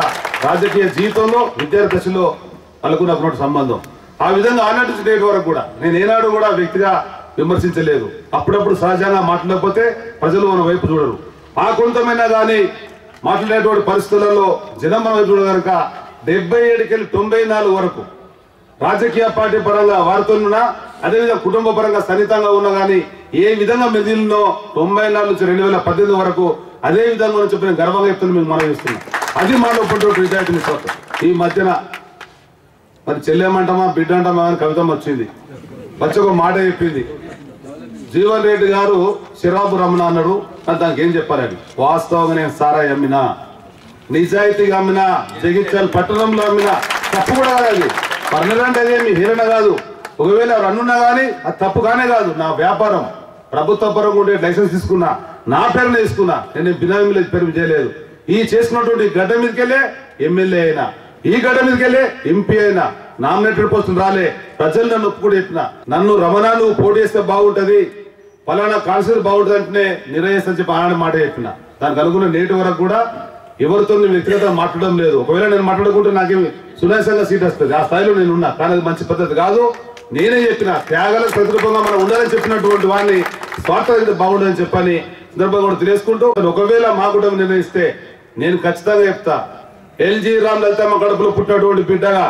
రాజకీయ జీవితంలో విద్యార్థి దశలో వాళ్ళకు నాకు సంబంధం ఆ విధంగా ఆనాటి నుంచి నేటి వరకు కూడా నేను ఏనాడు కూడా వ్యక్తిగా విమర్శించలేదు అప్పుడప్పుడు సహజంగా మాట్లాడకపోతే ప్రజలు మన వైపు చూడరు ఆ కొంతమైనా కానీ మాట్లాడేటువంటి పరిస్థితులలో జనం మన వైపు చూడరు కనుక డెబ్బై ఏడుకెళ్ళి తొంభై నాలుగు వరకు రాజకీయ పార్టీ పరంగా వారితో ఉన్నా అదేవిధంగా కుటుంబ పరంగా సన్నిహితంగా ఉన్నా కానీ ఏ విధంగా మెదిలినో తొంభై నాలుగు నుంచి రెండు వేల పద్దెనిమిది వరకు అదే విధంగా అని చెప్పి నేను గర్వంగా చెప్తున్నా మీకు మనం చేస్తున్నాం అది మాలో పట్టు విద్యార్థి నిస్వార్థం ఈ మధ్యన మరి చెల్లెమంటామా బిడ్డ అంటామా అని కవితం వచ్చింది వచ్చి ఒక మాట చెప్పింది జీవన్ రెడ్డి గారు శిరాబు రమణ అన్నాడు అని దానికి ఏం చెప్పారని వాస్తవంగా నేను సారా అమ్మినా నిజాయితీగా అమ్మినా జగిత్యాల పట్టణంలో అమ్మినా తప్పు కూడా కాదు అది పర్మనెంట్ అదేమి హీరణ కాదు ఒకవేళ రన్నున్నా కానీ అది తప్పు కానే కాదు నా వ్యాపారం ప్రభుత్వ పరంగా ఉండే లైసెన్స్ తీసుకున్నా నా పేరుని తీసుకున్నా నేను బినామీల పేరు చేయలేదు ఈ చేసుకున్నటువంటి గడ్డ మీదకెళ్ళే ఎమ్మెల్యే అయినా ఈ గడ్డ మీదకెళ్ళే ఎంపీ అయినా నామినేటెడ్ పోస్టులు రాలే ప్రజలు నన్ను ఒప్పుకుని చెప్పిన నన్ను రమణ నువ్వు పోటీ చేస్తే బాగుంటది పలానా కాన్సర్ బాగుంటుంది అంటే నిర్ణయిస్తా చెప్పి ఆనాడు మాట చెప్పిన దానికి అనుకున్న నేటి వరకు కూడా ఎవరితో నేను వ్యక్తిగతంగా మాట్లాడడం లేదు ఒకవేళ నేను మాట్లాడుకుంటే నాకేమి సునాయాసంగా సీట్ వస్తుంది ఆ స్థాయిలో నేను ఉన్నా కానీ అది మంచి పద్ధతి కాదు నేనే చెప్పిన త్యాగాలకు ప్రతిరూపంగా మనం ఉండాలని చెప్పినటువంటి వాడిని స్వార్థం బాగుండదని చెప్పని సందర్భంగా కూడా తెలియసుకుంటూ ఒకవేళ మా కుటుంబం నిర్ణయిస్తే నేను ఖచ్చితంగా చెప్తా ఎల్జీ రామ్ లలితమ్మ కడుపులో పుట్టినటువంటి బిడ్డగా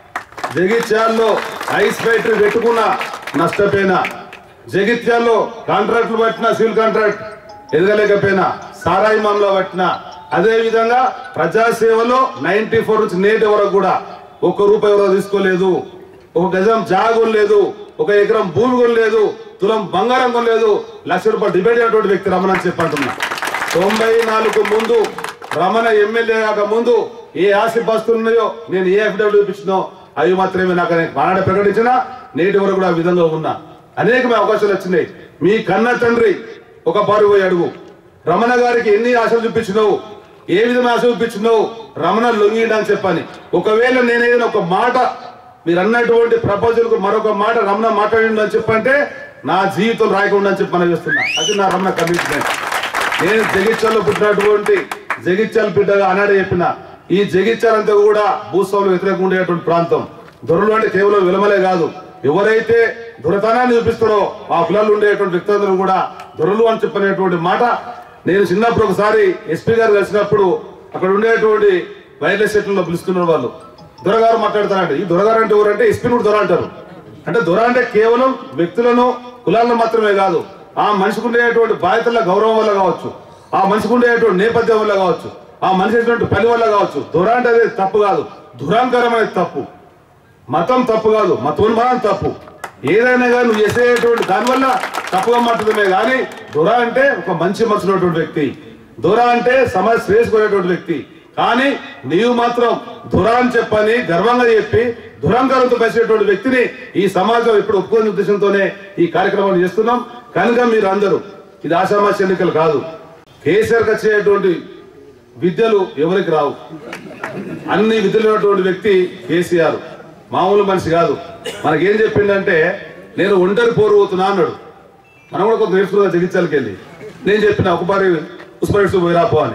జగిత్యాల్లో ఐస్ ఫ్యాక్టరీ పెట్టుకున్న నష్టపోయినా జగిత్యాల్లో కాంట్రాక్ట్లు పట్టిన సివిల్ కాంట్రాక్ట్ ఎదగలేకపోయినా సారాయి మామలో పట్టిన అదే విధంగా ప్రజాసేవలో నైన్టీ ఫోర్ నుంచి నేటి వరకు కూడా ఒక్క రూపాయి ఎవరో తీసుకోలేదు ఒక గజం జాగం లేదు ఒక ఎకరం భూమి కొనలేదు తులం బంగారం కొనలేదు లక్ష రూపాయలు డిబేట్ అయినటువంటి వ్యక్తి రమణ అని చెప్పంటున్నా తొంభై నాలుగు ముందు రమణ ఎమ్మెల్యే కాక ముందు ఏ ఆస్తి బస్తులు ఉన్నాయో నేను ఏ అఫిడవిట్ చూపించినో అవి మాత్రమే నాకు మానాడ ప్రకటించినా నేటి వరకు కూడా ఆ విధంగా ఉన్నా అనేకమైన అవకాశాలు వచ్చినాయి మీ కన్న తండ్రి ఒక పారు పోయి అడుగు రమణ గారికి ఎన్ని ఆశలు చూపించినావు ఏ విధమైన ఆశ చూపించినావు రమణ లొంగిడా అని చెప్పని ఒకవేళ నేనేదైనా ఒక మాట మీరు అన్నటువంటి ప్రపోజల్ కు మరొక మాట రమణ మాట్లాడిండు అని చెప్పంటే నా జీవితం రాయకుండా అని చెప్పి మనం చేస్తున్నా అది నా రమణ కమిట్మెంట్ నేను జగిత్యాల్లో పుట్టినటువంటి జగిత్యాల బిడ్డగా అనాడే చెప్పిన ఈ జగిత్యాలంతా కూడా భూస్వాములు వ్యతిరేకంగా ఉండేటువంటి ప్రాంతం దొరలు అంటే కేవలం విలమలే కాదు ఎవరైతే దొరతనాన్ని చూపిస్తారో ఆ కులాలు ఉండేటువంటి వ్యక్తులందరూ కూడా దొరలు అని చెప్పనేటువంటి మాట నేను చిన్నప్పుడు ఒకసారి ఎస్పీ గారు కలిసినప్పుడు అక్కడ ఉండేటువంటి వైర్లెస్ సెట్లలో పిలుస్తున్నారు వాళ్ళు దొరగారు మాట్లాడతారంట ఈ దొరగారు అంటే ఎవరంటే ఎస్పీ కూడా దొర అంటారు అంటే దొర అంటే కేవలం వ్యక్తులను కులాలను మాత్రమే కాదు ఆ మనిషికి ఉండేటువంటి బాధ్యతల గౌరవం వల్ల కావచ్చు ఆ మనిషికి ఉండేటువంటి నేపథ్యం వల్ల కావచ్చు ఆ మనిషి అయినటువంటి పని వల్ల కావచ్చు దొర అంటే అది తప్పు కాదు దురాంకరమైన తప్పు మతం తప్పు కాదు మతోన్మానం తప్పు ఏదైనా కానీ నువ్వు చేసేటువంటి దానివల్ల తప్పుగా మాట్లాడమే కానీ దొర అంటే ఒక మంచి మనసున్నటువంటి వ్యక్తి దొర అంటే సమాజ శ్రేయస్కునేటువంటి వ్యక్తి కానీ నీవు మాత్రం దొర అని చెప్పని గర్వంగా చెప్పి దురంకారంతో పెంచేటువంటి వ్యక్తిని ఈ సమాజం ఇప్పుడు ఒప్పుకునే ఉద్దేశంతోనే ఈ కార్యక్రమాన్ని చేస్తున్నాం కనుక మీరు అందరూ ఇది ఆషామాష ఎన్నికలు కాదు కేసీఆర్కి వచ్చేటువంటి విద్యలు ఎవరికి రావు అన్ని విధులు ఉన్నటువంటి వ్యక్తి కేసీఆర్ మామూలు మనిషి కాదు మనకేం చెప్పిండంటే నేను ఒంటరి పోరు పోతున్నా అన్నాడు మనం కూడా కొంత నేర్చుకున్నా జగిత్యాలకి వెళ్ళి నేను చెప్పిన ఒకసారి ఉస్మానిట్స్ పోయిరాపో అని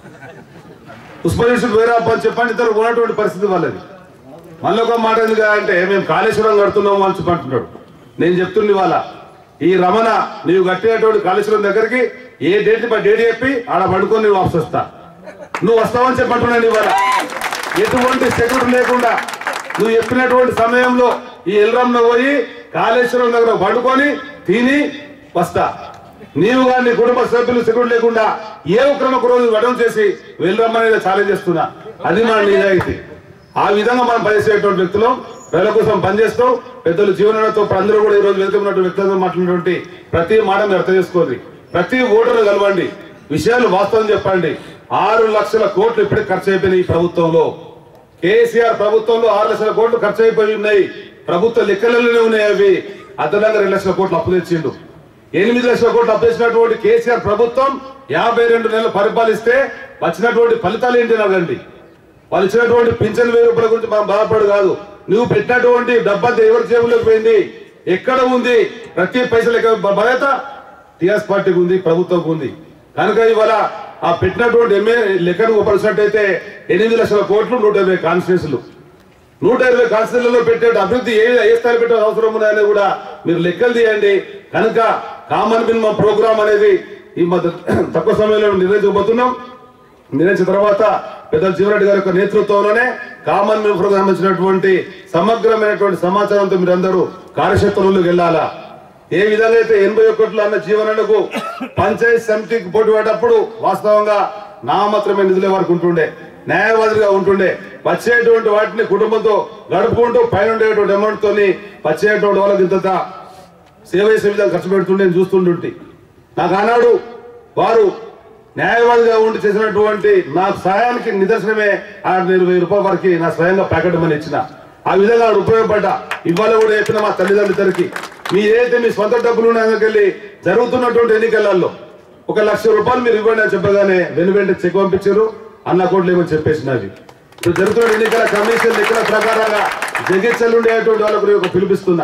ఉస్మానిట్స్ పోయిరాపో అని చెప్పండి ఇద్దరు ఉన్నటువంటి పరిస్థితి వాళ్ళది మళ్ళీ ఒక మాట ఎందుకు అంటే మేము కాళేశ్వరం కడుతున్నాము అని చెప్పంటున్నాడు నేను చెప్తుంది వాళ్ళ ఈ రమణ నీవు కట్టినటువంటి కాళేశ్వరం దగ్గరికి ఏ డేట్ బై డేట్ చెప్పి ఆడ పడుకొని నువ్వు వాపసు వస్తా నువ్వు వస్తావని చెప్పంటున్నాను ఇవాళ ఎటువంటి సెక్యూరిటీ లేకుండా నువ్వు చెప్పినటువంటి సమయంలో ఈ ఎల్రమ్మ పోయి కాళేశ్వరం దగ్గర పడుకొని తిని వస్తా నీవు కానీ నీ కుటుంబ సభ్యులు సెక్యూరిటీ లేకుండా ఏ ఒక్కరిని ఒక రోజు వడం చేసి వెళ్ళరమ్మని ఛాలెంజ్ చేస్తున్నా అది మన నిజాయితీ ఆ విధంగా మనం పనిచేసేటువంటి వ్యక్తులు ప్రజల కోసం పనిచేస్తూ పెద్దలు జీవనంతో అందరూ కూడా ఈ రోజు వెళ్తున్నటువంటి వ్యక్తులతో మాట్లాడినటువంటి ప్రతి మాట మీరు అర్థం చేసుకోండి ప్రతి ఓటరు కలవండి విషయాలు వాస్తవం చెప్పండి ఆరు లక్షల కోట్లు ఇప్పటికి ఖర్చు అయిపోయినాయి ఈ ప్రభుత్వంలో కేసీఆర్ ప్రభుత్వంలో ఆరు లక్షల కోట్లు ఖర్చు అయిపోయి ఉన్నాయి ప్రభుత్వ లెక్కలలోనే ఉన్నాయి అవి అదనంగా రెండు లక్షల కోట్లు అప్పు తెచ్చిండు ఎనిమిది లక్షల కోట్లు అప్పు తెచ్చినటువంటి కేసీఆర్ ప్రభుత్వం యాభై రెండు నెలలు పరిపాలిస్తే వచ్చినటువంటి ఫలితాలు ఏంటి అడగండి వాళ్ళు ఇచ్చినటువంటి పింఛన్ వెయ్యి రూపాయల గురించి మనం బాధపడు కాదు నువ్వు పెట్టినటువంటి డబ్బంతా ఎవరి జేబులోకి పోయింది ఎక్కడ ఉంది ప్రతి పైసలు ఎక్కడ బాధ్యత టిఆర్ఎస్ పార్టీకి ఉంది ప్రభుత్వంకి ఉంది కనుక ఇవాళ ఆ పెట్టినటువంటి ఎంఏ లెక్కను ఉపరిచినట్టయితే ఎనిమిది లక్షల కోట్లు నూట ఇరవై కాన్స్టిట్యూన్సీలు నూట ఇరవై కాన్స్టిట్యూన్సీలలో పెట్టే అభివృద్ధి ఏ ఏ స్థాయి పెట్టే అవసరం ఉన్నాయని కూడా మీరు లెక్కలు తీయండి కనుక కామన్ మినిమం ప్రోగ్రామ్ అనేది ఈ మధ్య తక్కువ సమయంలో నిర్ణయించబోతున్నాం నిర్ణయించిన తర్వాత పెద్దల జీవరెడ్డి గారి యొక్క నేతృత్వంలోనే కామన్ మినిమం ప్రోగ్రామ్ ఇచ్చినటువంటి సమగ్రమైనటువంటి సమాచారంతో మీరందరూ కార్యక్షేత్రంలోకి వెళ్ళాలా ఏ విధంగా అయితే ఎనభై ఒకటిలో అన్న జీవనకు పంచాయతీ సమితికి పోటీ పడ్డప్పుడు వాస్తవంగా నామమాత్రమే నిధులే వరకు ఉంటుండే న్యాయవాదిగా ఉంటుండే వచ్చేటువంటి వాటిని కుటుంబంతో గడుపుకుంటూ పైన ఉండేటువంటి అమౌంట్ తోని వచ్చేటువంటి వాళ్ళకి ఇంత సేవ చేసే విధంగా ఖర్చు పెడుతుండే నేను చూస్తుంటుంటే నాకు ఆనాడు వారు న్యాయవాదిగా ఉండి చేసినటువంటి నా సహాయానికి నిదర్శనమే ఆ నేను వెయ్యి రూపాయల వరకు నా స్వయంగా ప్యాకెట్ మని ఇచ్చిన ఆ విధంగా ఆవిడ ఉపయోగపడ్డా ఇవాళ కూడా చెప్పిన మా తల్లిదండ్రులిద్దరికి మీ ఏదైతే మీ సొంత డబ్బులు ఉన్నాకెళ్ళి జరుగుతున్నటువంటి ఎన్నికలలో ఒక లక్ష రూపాయలు మీరు ఇవ్వండి అని చెప్పగానే వెను వెంట చెక్ పంపించారు అన్న కోట్లు ఏమని చెప్పేసినవి ఇప్పుడు జరుగుతున్న ఎన్నికల కమిషన్ లెక్కల ప్రకారంగా జగిత్సలు ఉండేటువంటి వాళ్ళకు ఒక పిలిపిస్తున్నా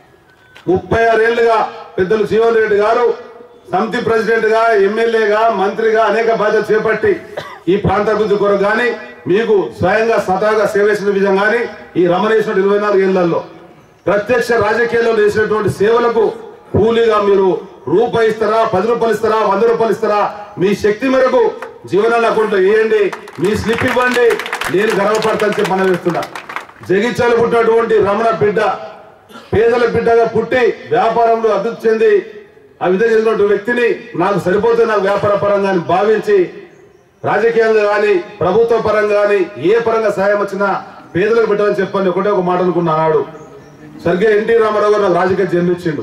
ముప్పై ఆరేళ్లుగా పెద్దలు జీవన్ రెడ్డి గారు సమితి ప్రెసిడెంట్ గా ఎమ్మెల్యేగా మంత్రిగా అనేక బాధ్యతలు చేపట్టి ఈ ప్రాంత అభివృద్ధి కొరకు కానీ మీకు స్వయంగా స్వతహాగా సేవ చేసిన విధంగా కానీ ఈ రమణేశ్వరుడు ఇరవై నాలుగు ఏళ్లలో ప్రత్యక్ష రాజకీయాల్లో చేసినటువంటి సేవలకు కూలీగా మీరు రూపాయి ఇస్తారా పది రూపాయలు ఇస్తారా వంద రూపాయలు ఇస్తారా మీ శక్తి మేరకు జీవనాన్ని అకౌంట్లో వేయండి మీ స్లిప్ ఇవ్వండి నేను గర్వపడతాను చెప్పి మనం వేస్తున్నా జగిత్యాలు పుట్టినటువంటి రమణ బిడ్డ పేదల బిడ్డగా పుట్టి వ్యాపారంలో అభివృద్ధి చెంది ఆ విధంగా చెందినటువంటి వ్యక్తిని నాకు సరిపోతే నాకు వ్యాపార పరంగా అని భావించి రాజకీయంగా కానీ ప్రభుత్వ పరంగా కానీ ఏ పరంగా సహాయం వచ్చినా పేదలకు పెట్టమని చెప్పని ఒకటే ఒక మాట అనుకున్నా నాడు సరిగ్గా ఎన్టీ రామారావు గారు నాకు రాజకీయ జన్మించిండు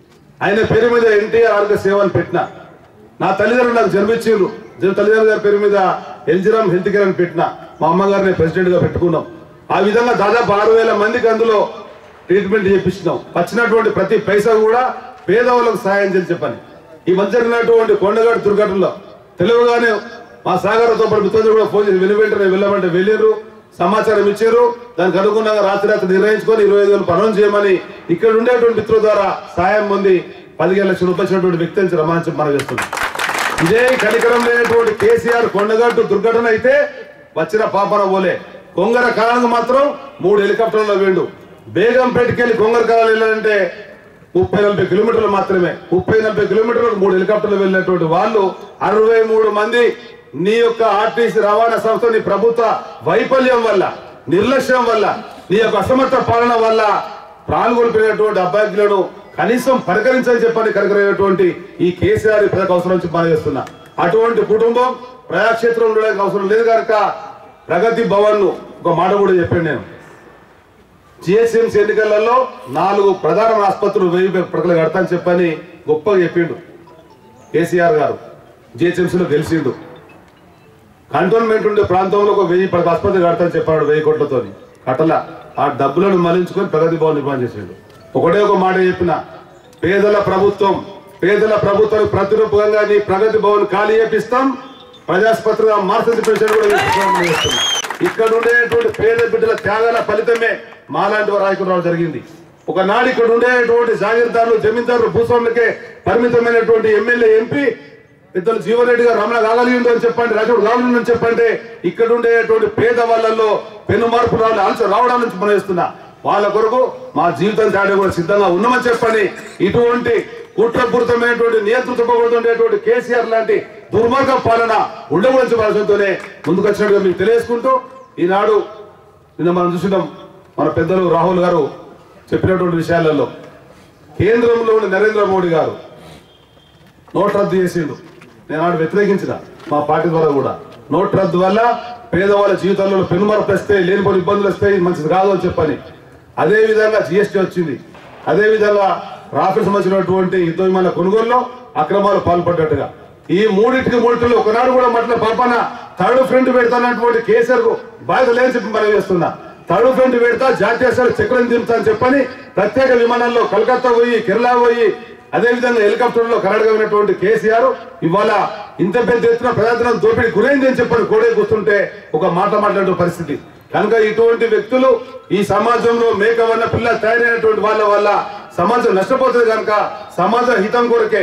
ఆయన పేరు మీద ఎన్టీఆర్ ఆరోగ్య సేవ అని పెట్టిన నా తల్లిదండ్రులు నాకు జన్మించిండ్రు జన తల్లిదండ్రుల గారి పేరు మీద ఎల్జిరామ్ హెల్త్ కేర్ అని పెట్టిన మా అమ్మగారిని ప్రెసిడెంట్ గా పెట్టుకున్నాం ఆ విధంగా దాదాపు ఆరు వేల మందికి అందులో ట్రీట్మెంట్ చేపిస్తున్నాం వచ్చినటువంటి ప్రతి పైసా కూడా పేదవాళ్ళకు సహాయం చేసి చెప్పని ఈ మధ్య జరిగినటువంటి కొండగాడు దుర్ఘటనలో తెలివిగానే మా సాగర్తో పాటు మిత్రులు కూడా ఫోన్ చేసి వెను వెంటనే వెళ్ళమంటే వెళ్ళారు సమాచారం ఇచ్చారు దానికి అనుగుణంగా రాత్రి రాత్రి నిర్ణయించుకొని ఇరవై ఐదు వేలు పనులు చేయమని ఇక్కడ ఉండేటువంటి మిత్రుల ద్వారా సాయం పొంది పదిహేను లక్షల రూపాయలు ఇచ్చినటువంటి వ్యక్తి నుంచి రమాంచం మనం చేస్తున్నాం ఇదే కనికరం లేనటువంటి కేసీఆర్ కొండగట్టు దుర్ఘటన అయితే వచ్చిన పాపన పోలే కొంగర కాలానికి మాత్రం మూడు హెలికాప్టర్లలో వేండు బేగంపేటకి వెళ్ళి కొంగర కాలం వెళ్ళాలంటే ముప్పై నలభై కిలోమీటర్లు మాత్రమే ముప్పై నలభై కిలోమీటర్లకు మూడు హెలికాప్టర్లు వెళ్ళినటువంటి వాళ్ళు అరవై మూడు మంది నీ యొక్క ఆర్టీసీ రవాణా సంస్థ నీ ప్రభుత్వ వైఫల్యం వల్ల నిర్లక్ష్యం వల్ల నీ యొక్క అసమర్థ పాలన వల్ల ప్రాణుగొల్పినటువంటి అభ్యర్థులను కనీసం పరికరించని చెప్పని కనుకరైనటువంటి ఈ కేసీఆర్ ప్రజలకు అవసరం నుంచి పనిచేస్తున్నా అటువంటి కుటుంబం ప్రజాక్షేత్రం ఉండడానికి అవసరం లేదు కనుక ప్రగతి భవన్ ను ఒక మాట కూడా చెప్పాను నేను జిహెచ్ఎంసీ ఎన్నికలలో నాలుగు ప్రధాన ఆసుపత్రులు వెయ్యి ప్రజలు కడతాని చెప్పని గొప్పగా చెప్పిండు కేసీఆర్ గారు జిహెచ్ఎంసీలో గెలిచిండు కంటోన్మెంట్ ఉండే ప్రాంతంలో ఒక వెయ్యి పది ఆసుపత్రి కడతాని చెప్పాడు వెయ్యి కోట్లతో కట్టల ఆ డబ్బులను మళ్లించుకొని ప్రగతి భవన్ నిర్మాణం చేసాడు ఒకటే ఒక మాట చెప్పిన పేదల ప్రభుత్వం పేదల ప్రభుత్వానికి ప్రతిరూపంగా నీ ప్రగతి భవన్ ఖాళీ చేపిస్తాం ప్రజాస్పత్రిగా మార్చని పెన్షన్ కూడా వేసుకోవాలని చేస్తున్నాం. ఇక్కడ ఉండేటువంటి పేద బిడ్డల త్యాగాల ఫలితమే మాలాంటి వారు రాయకుడు రావడం జరిగింది ఒకనాడు ఇక్కడ ఉండేటువంటి జాగీర్దారులు జమీందారులు భూస్వాములకే పరిమితమైనటువంటి ఎమ్మెల్యే ఎంపీ పెద్దలు జీవన్ గారు రమణ కాగలిగిండు అని చెప్పండి రాజుడు కాగలిండు అని చెప్పండి ఇక్కడ ఉండేటువంటి పేద వాళ్ళల్లో పెను మార్పు రావాలి ఆలోచన రావడం నుంచి మనం వేస్తున్నా వాళ్ళ కొరకు మా జీవితం దాడి కూడా సిద్ధంగా ఉన్నామని చెప్పండి ఇటువంటి కుట్రపూరితమైనటువంటి నియంత్రితమైనటువంటి కేసీఆర్ లాంటి దుర్మార్గ పాలన ఉండకూడని ఆలోచనతోనే ముందుకు వచ్చినట్టుగా మీకు తెలియజేసుకుంటూ ఈనాడు నిన్న మనం చూసినాం మన పెద్దలు రాహుల్ గారు చెప్పినటువంటి విషయాలలో కేంద్రంలో ఉన్న నరేంద్ర మోడీ గారు నోట్ రద్దు చేసిండు నేను ఆడు వ్యతిరేకించిన మా పార్టీ ద్వారా కూడా నోట్ రద్దు వల్ల పేదవాళ్ళ జీవితాల్లో పెనుమరపు వస్తాయి లేనిపోని ఇబ్బందులు వస్తాయి మంచిది కాదు అని చెప్పని అదే విధంగా జిఎస్టీ వచ్చింది అదే విధంగా రాఫెల్ సంబంధించినటువంటి యుద్ధ విమాన కొనుగోలులో అక్రమాలు పాల్పడ్డట్టుగా ఈ మూడింటికి మూడింటిలో ఒకనాడు కూడా మట్ల పాపన థర్డ్ ఫ్రంట్ పెడతానటువంటి కేసీఆర్ కు బాధ్యత లేని చెప్పి మనం చేస్తున్నా థర్డ్ ఫ్రంట్ పెడతా జాతీయ స్థాయి చక్రం దింపుతా అని చెప్పని ప్రత్యేక విమానాల్లో కలకత్తా పోయి కేరళ పోయి అదే విధంగా హెలికాప్టర్ లో కర్ణాటక ఉన్నటువంటి కేసీఆర్ ఇవాళ ఇంత పెద్ద ఎత్తున ప్రజాధనం దోపిడీ గురైంది అని చెప్పని కోడే కూర్చుంటే ఒక మాట మాట్లాడే పరిస్థితి కనుక ఇటువంటి వ్యక్తులు ఈ సమాజంలో మేకవన్న పిల్ల తయారైనటువంటి వాళ్ళ వల్ల సమాజం నష్టపోతుంది కనుక సమాజ హితం కొరకే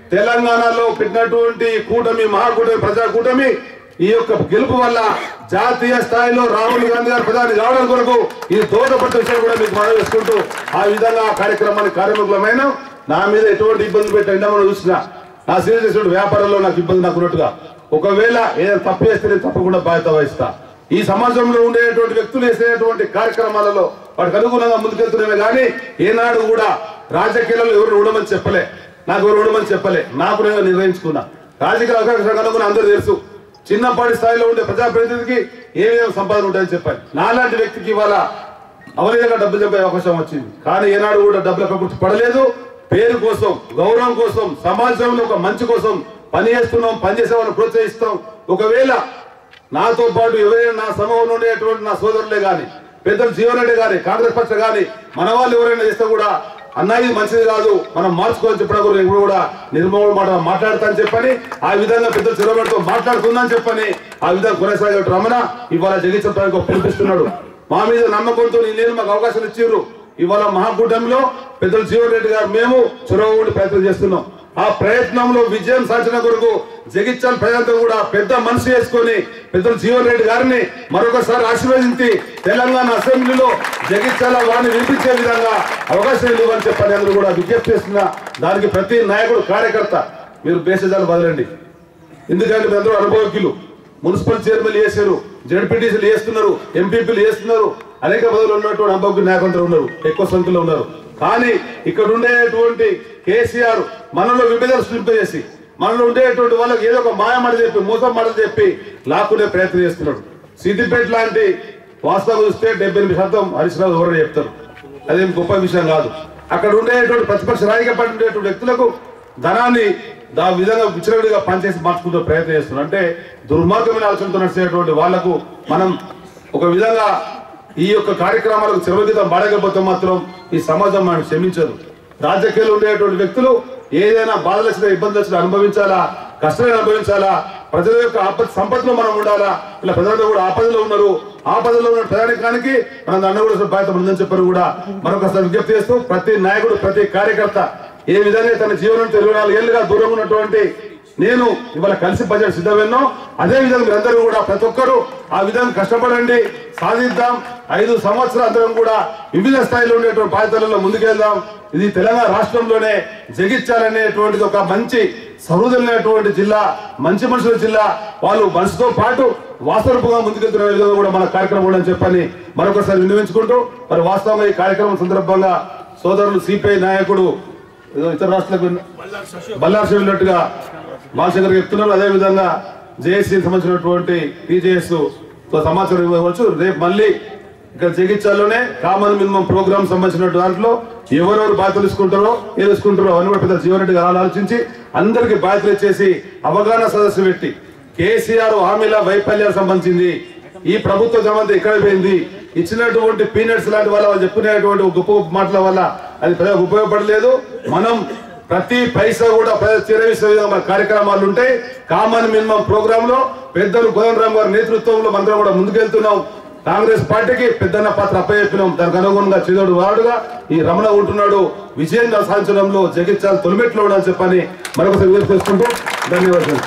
తెలంగాణలో పెట్టినటువంటి కూటమి మహాకూటమి ప్రజా కూటమి ఈ యొక్క గెలుపు వల్ల జాతీయ స్థాయిలో రాహుల్ గాంధీ గారు ప్రధాని కావడం కొరకు ఇది దోహదపడ్డ విషయం కూడా మీకు మనం వేసుకుంటూ ఆ విధంగా ఆ కార్యక్రమాన్ని కార్యముఖమైన నా మీద ఎటువంటి ఇబ్బంది పెట్టినా మనం చూసిన నా సీరియస్ చేసిన వ్యాపారంలో నాకు ఇబ్బంది నాకు ఉన్నట్టుగా ఒకవేళ ఏదైనా తప్పు చేస్తే నేను తప్పకుండా బాధ్యత వహిస్తా ఈ సమాజంలో ఉండేటువంటి వ్యక్తులు చేసేటువంటి కార్యక్రమాలలో వాటికి అనుగుణంగా ముందుకెళ్తున్నామే కానీ ఏనాడు కూడా రాజకీయాలలో ఎవరు ఉండమని చెప్పలే నాకు ఎవరు ఉండమని చెప్పలే నాకు నేను నిర్ణయించుకున్నా రాజకీయ అవకాశాలకు అనుగుణ అందరూ తెలుసు చిన్నపాటి స్థాయిలో ఉండే ప్రజాప్రతినిధికి ఏ విధంగా సంపాదన ఉంటాయని చెప్పాలి నాలాంటి వ్యక్తికి ఇవాళ అవలీలంగా డబ్బులు చెప్పే అవకాశం వచ్చింది కానీ ఏనాడు కూడా డబ్బుల ప్రకృతి పడలేదు పేరు కోసం గౌరవం కోసం సమాజంలో ఒక మంచి కోసం పని చేస్తున్నాం పని చేసే వాళ్ళని ప్రోత్సహిస్తాం ఒకవేళ నాతో పాటు ఎవరైనా నా సమూహంలో ఉండేటువంటి నా సోదరులే గాని పెద్దలు జీవనరెడ్డి గాని కాంగ్రెస్ పక్ష గాని మన వాళ్ళు ఎవరైనా చేస్తే కూడా అన్న ఇది మంచిది కాదు మనం మార్చుకోవాలని చెప్పిన కూడా ఇప్పుడు కూడా నిర్మూలన మాట మాట్లాడతానని చెప్పని ఆ విధంగా పెద్దలు చిరబడితో మాట్లాడుతుందని చెప్పని ఆ విధంగా కొనసాగే రమణ ఇవాళ జగిత్సడానికి పిలిపిస్తున్నాడు మా మీద నమ్మకంతో నేను మాకు అవకాశం ఇచ్చిర్రు ఇవాళ మహాకూటమిలో పెద్దలు జీవన్ రెడ్డి గారు మేము చొరవ ఉండి ప్రయత్నం చేస్తున్నాం ఆ ప్రయత్నంలో విజయం సాధించిన కొరకు జగిత్యాల ప్రజలంతా కూడా పెద్ద మనసు చేసుకొని పెద్దలు జీవన్ రెడ్డి గారిని మరొకసారి ఆశీర్వదించి తెలంగాణ అసెంబ్లీలో జగిత్యాల వారిని వినిపించే విధంగా అవకాశం ఇవ్వని చెప్పని అందరూ కూడా విజ్ఞప్తి చేస్తున్నా దానికి ప్రతి నాయకుడు కార్యకర్త మీరు బేసజాలు వదలండి ఎందుకంటే మీరు అందరూ అనుభవజ్ఞులు మున్సిపల్ చైర్మన్ చేశారు జడ్పీటీసీలు చేస్తున్నారు ఎంపీపీలు చేస్తున్నారు అనేక పదవులు ఉన్నటువంటి అనుభవజ్ఞ నాయకులు ఉన్నారు ఎక్కువ సంఖ్యలో ఉన్నారు కానీ ఇక్కడ ఉండేటువంటి కేసీఆర్ మనలో విభజన సృష్టింపజేసి మనలో ఉండేటువంటి వాళ్ళకి ఏదో ఒక మాయ మాట చెప్పి మోసం మాట చెప్పి లాక్కునే ప్రయత్నం చేస్తున్నాడు సిద్దిపేట లాంటి వాస్తవం చూస్తే డెబ్బై ఎనిమిది శాతం హరీష్ రావు ఎవరైనా చెప్తారు అదేం గొప్ప విషయం కాదు అక్కడ ఉండేటువంటి ప్రతిపక్ష రాజకీయ పార్టీ ఉండేటువంటి వ్యక్తులకు ధనాన్ని దా విధంగా విచ్చలవిడిగా పనిచేసి మార్చుకుంటూ ప్రయత్నం చేస్తున్నారు అంటే దుర్మార్గమైన ఆలోచనతో నడిచేటువంటి వాళ్లకు మనం ఒక విధంగా ఈ యొక్క కార్యక్రమాలకు చిరవగీతం పాడకపోతే మాత్రం ఈ సమాజం మనం క్షమించదు రాజకీయాలు ఉండేటువంటి వ్యక్తులు ఏదైనా బాధలు వచ్చినా ఇబ్బందులు వచ్చినా అనుభవించాలా కష్టాలను అనుభవించాలా ప్రజల యొక్క ఆపద సంపదలో మనం ఉండాలా ఇలా ప్రజలంతా కూడా ఆపదలో ఉన్నారు ఆపదలో ఉన్న ప్రయాణికానికి మనం అన్న కూడా బాధ్యత ఉందని చెప్పారు కూడా మరొకసారి విజ్ఞప్తి చేస్తూ ప్రతి నాయకుడు ప్రతి కార్యకర్త ఏ విధంగా తన జీవనం ఇరవై నాలుగు ఏళ్ళుగా దూరంగా ఉన్నటువంటి నేను ఇవాళ కలిసి బడ్జెట్ సిద్ధమేనో అదే విధంగా మీరందరూ కూడా ప్రతి ఒక్కరూ ఆ విధంగా కష్టపడండి సాధిద్దాం ఐదు సంవత్సరాల అందరం కూడా వివిధ స్థాయిలో ఉండేటువంటి బాధ్యతలలో ముందుకెళ్దాం ఇది తెలంగాణ రాష్ట్రంలోనే జగిత్యాలనేటువంటిది ఒక మంచి సహృదయమైనటువంటి జిల్లా మంచి మనుషుల జిల్లా వాళ్ళు మనసుతో పాటు వాస్తవరూపంగా ముందుకెళ్తున్న విధంగా కూడా మన కార్యక్రమం ఉందని చెప్పని మరొకసారి వినియోగించుకుంటూ మరి వాస్తవంగా ఈ కార్యక్రమం సందర్భంగా సోదరులు సిపిఐ నాయకుడు ఏదో ఇతర రాష్ట్రాలకు బల్లార్సి వెళ్ళినట్టుగా బాలశంకర్ చెప్తున్నారు అదే విధంగా జేఏసీ సంబంధించినటువంటి టీజేఎస్ తో సమాచారం ఇవ్వవచ్చు రేపు మళ్ళీ ఇక్కడ జగిత్యాల్లోనే కామన్ మినిమం ప్రోగ్రామ్ సంబంధించిన దాంట్లో ఎవరెవరు బాధ్యతలు తీసుకుంటారో ఏ తీసుకుంటారో అవన్నీ కూడా పెద్ద జీవనరెడ్డి గారు ఆలోచించి అందరికి బాధ్యతలు ఇచ్చేసి అవగాహన సదస్సు పెట్టి కేసీఆర్ హామీల వైఫల్యాలు సంబంధించింది ఈ ప్రభుత్వ జమంతా ఎక్కడ పోయింది ఇచ్చినటువంటి పీనట్స్ లాంటి వల్ల వాళ్ళు చెప్పుకునేటువంటి గొప్ప గొప్ప మాటల వల్ల అది ప్రజలకు ఉపయోగపడలేదు మనం ప్రతి పైసా కూడా ప్రజలు చేరవేసే విధంగా మన కార్యక్రమాలు ఉంటాయి కామన్ మినిమం ప్రోగ్రామ్ లో పెద్దలు కోదండరామ్ గారి నేతృత్వంలో మందరం కూడా ముందుకెళ్తున్నాం కాంగ్రెస్ పార్టీకి పెద్దన్న పాత్ర అప్పచెప్పినాం దానికి అనుగుణంగా చేదోడు వాడుగా ఈ రమణ ఉంటున్నాడు విజయం సాధించడంలో జగిత్యాల తొలిమెట్లో ఉండాలని చెప్పని మరొకసారి విజ్ఞప్తి చేసుకుంటూ ధన్యవాదాలు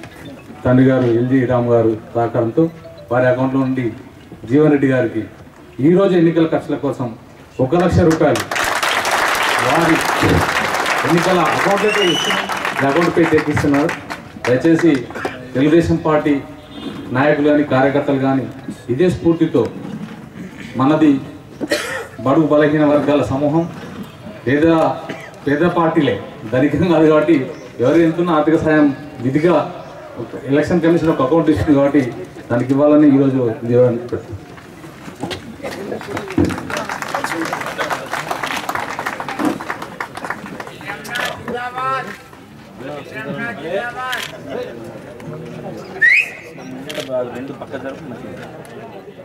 తండ్రి గారు ఎల్జీ రామ్ గారు సహకారంతో వారి అకౌంట్లో నుండి జీవన్ రెడ్డి గారికి ఈరోజు ఎన్నికల ఖర్చుల కోసం ఒక లక్ష రూపాయలు వారి ఎన్నికల అకౌంట్ అయితే అకౌంట్ పే తెప్పిస్తున్నారు దయచేసి తెలుగుదేశం పార్టీ నాయకులు కానీ కార్యకర్తలు కానీ ఇదే స్ఫూర్తితో మనది బడుగు బలహీన వర్గాల సమూహం పేద పేద పార్టీలే ధనికం కాదు కాబట్టి ఎవరు ఎంతున్న ఆర్థిక సాయం విధిగా ఎలక్షన్ కమిషన్ ఒక అకౌంట్ ఇస్తుంది కాబట్టి దానికి ఇవ్వాలని ఈరోజు ఇది ఇవ్వడానికి పెట్టాం. రెండు పక్క జరుపు మంచిది